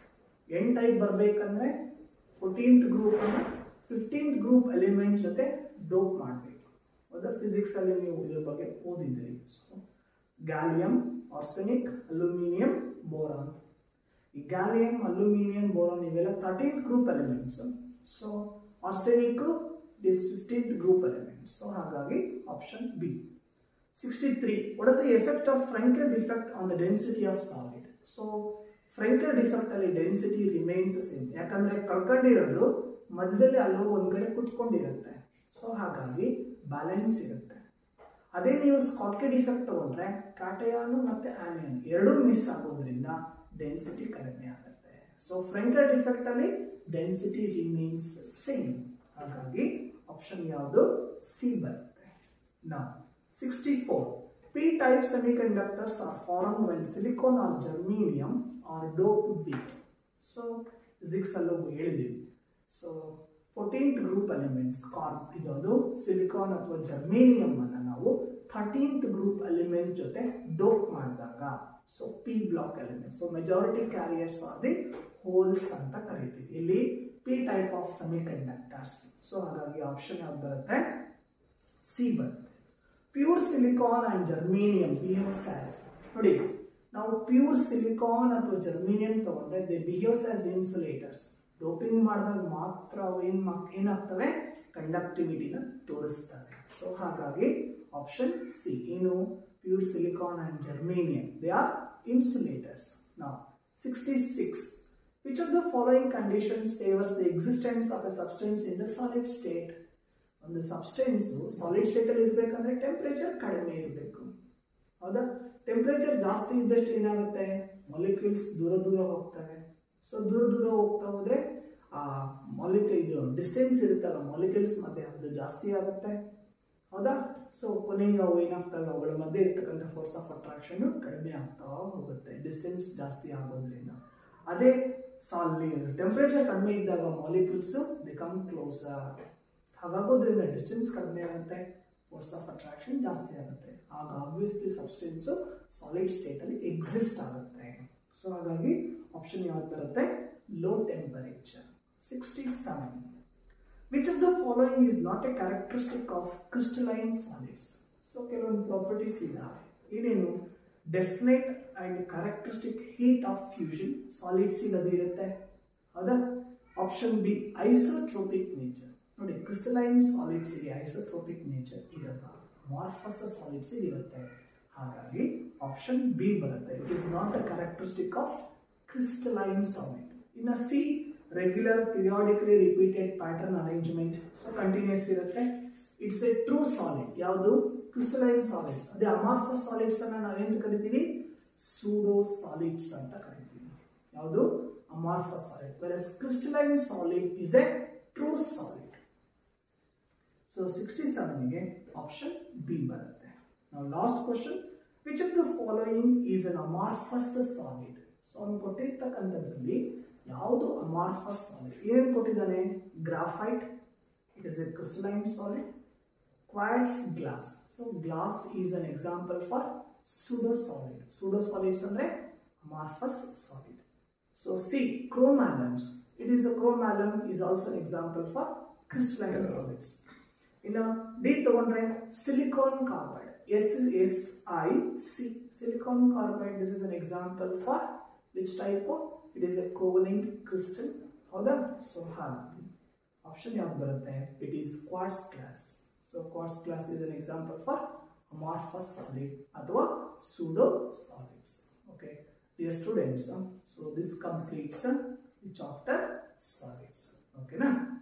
n type ಬರಬೇಕಂದ್ರೆ fourteenth group ಅನ್ನು fifteenth group element ಜೊತೆ dope ಮಾಡಬೇಕು ಹೌದಾ physics ಅಲ್ಲಿ ನೀವು ಇದ್ರ ಬಗ್ಗೆ ಓದಿದ್ದೀರಿ ಗ್ಯಾಲಿಯಂ ಆರ್ಸೆನಿಕ್ ಅಲ್ಯೂಮಿನಿಯಂ ಬೋರಾನ್ ಈ ಗ್ಯಾಲಿಯಂ ಅಲ್ಯೂಮಿನಿಯಂ ಬೋರಾನ್ ಇವೆಲ್ಲ thirteenth group elements so arsenic is fifteenth group elements so ಹಾಗಾಗಿ option B 63. What is the effect of Frankel defect on the density of solid? So, Frankel defect ಅಲ್ಲಿ density remains same ಯಾಕಂದ್ರೆ ಕಳ್ಕೊಂಡಿರೋದು ಮಧ್ಯದಲ್ಲಿ ಅಲ್ಲೋ ಒಂದ್ ಕಡೆ ಕುತ್ಕೊಂಡಿರುತ್ತೆ so ಹಾಗಾಗಿ balance ಇರುತ್ತೆ ಅದೇ ನೀವು ಸ್ಕಾಟ್ಕೆ ಡಿಫೆಕ್ಟ್ ತಗೊಂಡ್ರೆ ಕಾಟಯಾನು ಮತ್ತೆ ಆನಿಯನ್ ಎರಡೂ ಮಿಸ್ ಆಗೋದ್ರಿಂದ ಡೆನ್ಸಿಟಿ ಕಡಿಮೆ ಆಗುತ್ತೆ ಸೊ ಫ್ರೆಂಕಲ್ ಡಿಫೆಕ್ಟ್ ಅಲ್ಲಿ ಡೆನ್ಸಿಟಿ ರಿಮೈನ್ಸ್ ಸೇಮ್ ಹಾಗಾಗಿ ಆಪ್ಷನ್ ಯಾವುದು ಸಿ ಬರುತ್ತೆ ನಾವು 64. P-type semiconductors are formed when silicon or germanium are doped with B. So, physics ಅಲ್ಲೂ ಹೇಳಿದ್ದೀವಿ ಸೊ ಫೋರ್ಟೀನ್ತ್ ಗ್ರೂಪ್ ಎಲಿಮೆಂಟ್ಸ್ ಕಾರ್ಬ್ ಇದೊಂದು ಸಿಲಿಕಾನ್ ಅಥವಾ ಜರ್ಮೇನಿಯಂ ಅನ್ನು ನಾವು ಥರ್ಟೀನ್ತ್ ಗ್ರೂಪ್ ಎಲಿಮೆಂಟ್ ಜೊತೆ ಡೋಪ್ ಮಾಡಿದಾಗ so P block element so majority carriers are the holes ಅಂತ ಕರಿತೀವಿ ಇಲ್ಲಿ P type of semiconductor so ಹಾಗಾಗಿ ಆಪ್ಷನ್ ಯಾವ್ದು ಬರುತ್ತೆ ಸಿ ಬರುತ್ತೆ pure silicon and germanium behaves as ನೋಡಿ ನಾವು ಪ್ಯೂರ್ ಸಿಲಿಕಾನ್ ಅಥವಾ ಜರ್ಮೇನಿಯಂ ತಗೊಂಡ್ರೆ they behaves as insulators doping ಮಾಡಿದಾಗ ಮಾತ್ರ ಅವು ಏನು ಏನಾಗ್ತವೆ ಕಂಡಕ್ಟಿವಿಟಿನ ತೋರಿಸ್ತವೆ ಸೊ ಹಾಗಾಗಿ ಆಪ್ಷನ್ ಸಿ ಏನು pure silicon and germanium they are insulators ನಾವು sixty six which of the following conditions favours the existence of a substance in the solid state ಒಂದು substance solid ಸ್ಟೇಟಲ್ಲಿ ಇರಬೇಕಂದ್ರೆ ಟೆಂಪ್ರೇಚರ್ ಕಡಿಮೆ ಇರಬೇಕು ಹೌದಾ ಟೆಂಪ್ರೇಚರ್ ಜಾಸ್ತಿ ಇದ್ದಷ್ಟು ಏನಾಗುತ್ತೆ ಮಾಲಿಕ್ಯೂಲ್ಸ್ ದೂರ ದೂರ ಹೋಗ್ತವೆ ಸೊ ದೂರ ದೂರ ಹೋಗ್ತಾ ಹೋದ್ರೆ ಆ ಮಾಲಿಕ್ಯೂಲ್ ಇದು ಡಿಸ್ಟೆನ್ಸ್ ಇರುತ್ತಲ್ಲ ಮಾಲಿಕ್ಯೂಲ್ಸ್ ಮಧ್ಯೆ ಅದು ಜಾಸ್ತಿ ಆಗುತ್ತೆ ಹೌದಾ ಸೊ ಕೊನೆಗೆ ಅವು ಏನಾಗ್ತವೆ ಅವುಗಳ ಮಧ್ಯೆ ಇರ್ತಕ್ಕಂಥ ಫೋರ್ಸ್ ಆಫ್ ಅಟ್ರಾಕ್ಷನ್ ಕಡಿಮೆ ಆಗ್ತಾ ಹೋಗುತ್ತೆ ಡಿಸ್ಟೆನ್ಸ್ ಜಾಸ್ತಿ ಆಗೋದ್ರಿಂದ ಅದೇ ಸಾಲಿ ಟೆಂಪ್ರೇಚರ್ ಕಡಿಮೆ ಇದ್ದಾಗ ಮಾಲಿಕ್ಯೂಲ್ಸ್ ಬಿಕಮ್ ಕ್ಲೋಸರ್ ಹಾಗಾಗೋದ್ರಿಂದ ಡಿಸ್ಟೆನ್ಸ್ ಕಡಿಮೆ ಆಗುತ್ತೆ ಫೋರ್ಸ್ ಆಫ್ ಅಟ್ರಾಕ್ಷನ್ ಜಾಸ್ತಿ ಆಗುತ್ತೆ ಆಗ ಆಬ್ವಿಯಸ್ಲಿ ಸಬ್ಸ್ಟೆನ್ಸು ಸಾಲಿಡ್ ಸ್ಟೇಟಲ್ಲಿ ಎಕ್ಸಿಸ್ಟ್ ಆಗುತ್ತೆ ಸೊ ಹಾಗಾಗಿ ಆಪ್ಷನ್ ಯಾವ್ದು ಬರುತ್ತೆ low temperature sixty seven which of the following is not a characteristic of crystalline solids so ಕೆಲವೊಂದು ಪ್ರಾಪರ್ಟೀಸ್ ಇದಾವೆ ಏನೇನು definite and characteristic heat of fusion solids ಅದು ಇರುತ್ತೆ ಹೌದಾ ಆಪ್ಷನ್ ಬಿ ಐಸೋಟ್ರೋಪಿಕ್ ನೇಚರ್ ನೋಡಿ ಕ್ರಿಸ್ಟಲೈನ್ ಸಾಲಿಡ್ಸ್ ಗೆ ಐಸೋಟ್ರೋಪಿಕ್ ನೇಚರ್ ಇರಲ್ಲ ಮಾರ್ಫಸ್ solids ಇರುತ್ತೆ ಹಾಗಾಗಿ ಆಪ್ಷನ್ ಬಿ ಬರುತ್ತೆ it is not a characteristic of crystalline solid ಇನ್ನು C regular periodically repeated pattern arrangement so continues ಇರುತ್ತೆ ಇಟ್ಸ್ ಎ ಟ್ರೂ ಸಾಲಿಡ್ ಯಾವುದು crystalline solids ಅದೇ ಅಮಾರ್ಫಸ್ ಸಾಲಿಡ್ಸ್ ಅನ್ನ ನಾವೇನು ಕರಿತೀವಿ ಸೂಡೋ ಸಾಲಿಡ್ಸ್ ಅಂತ ಕರಿತೀವಿ ಯಾವುದು amorphous solid versus crystalline solid is a true solid so sixty ಸೆವೆನ್ಗೆ ಆಪ್ಷನ್ ಬಿ ಬರುತ್ತೆ ನಾವು last question which of the following is an amorphous solid so ಅವ್ನು ಕೊಟ್ಟಿರ್ತಕ್ಕಂಥದ್ರಲ್ಲಿ ಯಾವುದು ಅಮಾರ್ಫಸ್ ಸಾಲಿಡ್ ಏನು ಕೊಟ್ಟಿದ್ದಾನೆ graphite it is a crystalline solid quartz glass so glass is an example for pseudo solid pseudo solids ಅಂದರೆ amorphous solid so C chrome alums it is a chrome alum is also an example for crystalline solids ಇನ್ನು D ತಗೊಂಡ್ರೆ silicon carbide S S I C silicon carbide this is an example for which type it is a covalent crystal ಹೌದಾ so ಹಾಗಾಗಿ option ಯಾವ್ದು ಬರುತ್ತೆ it is quartz glass so quartz glass is an example for amorphous solid ಅಥವಾ pseudo solids okay dear students so this completes the chapter solids ಓಕೆನಾ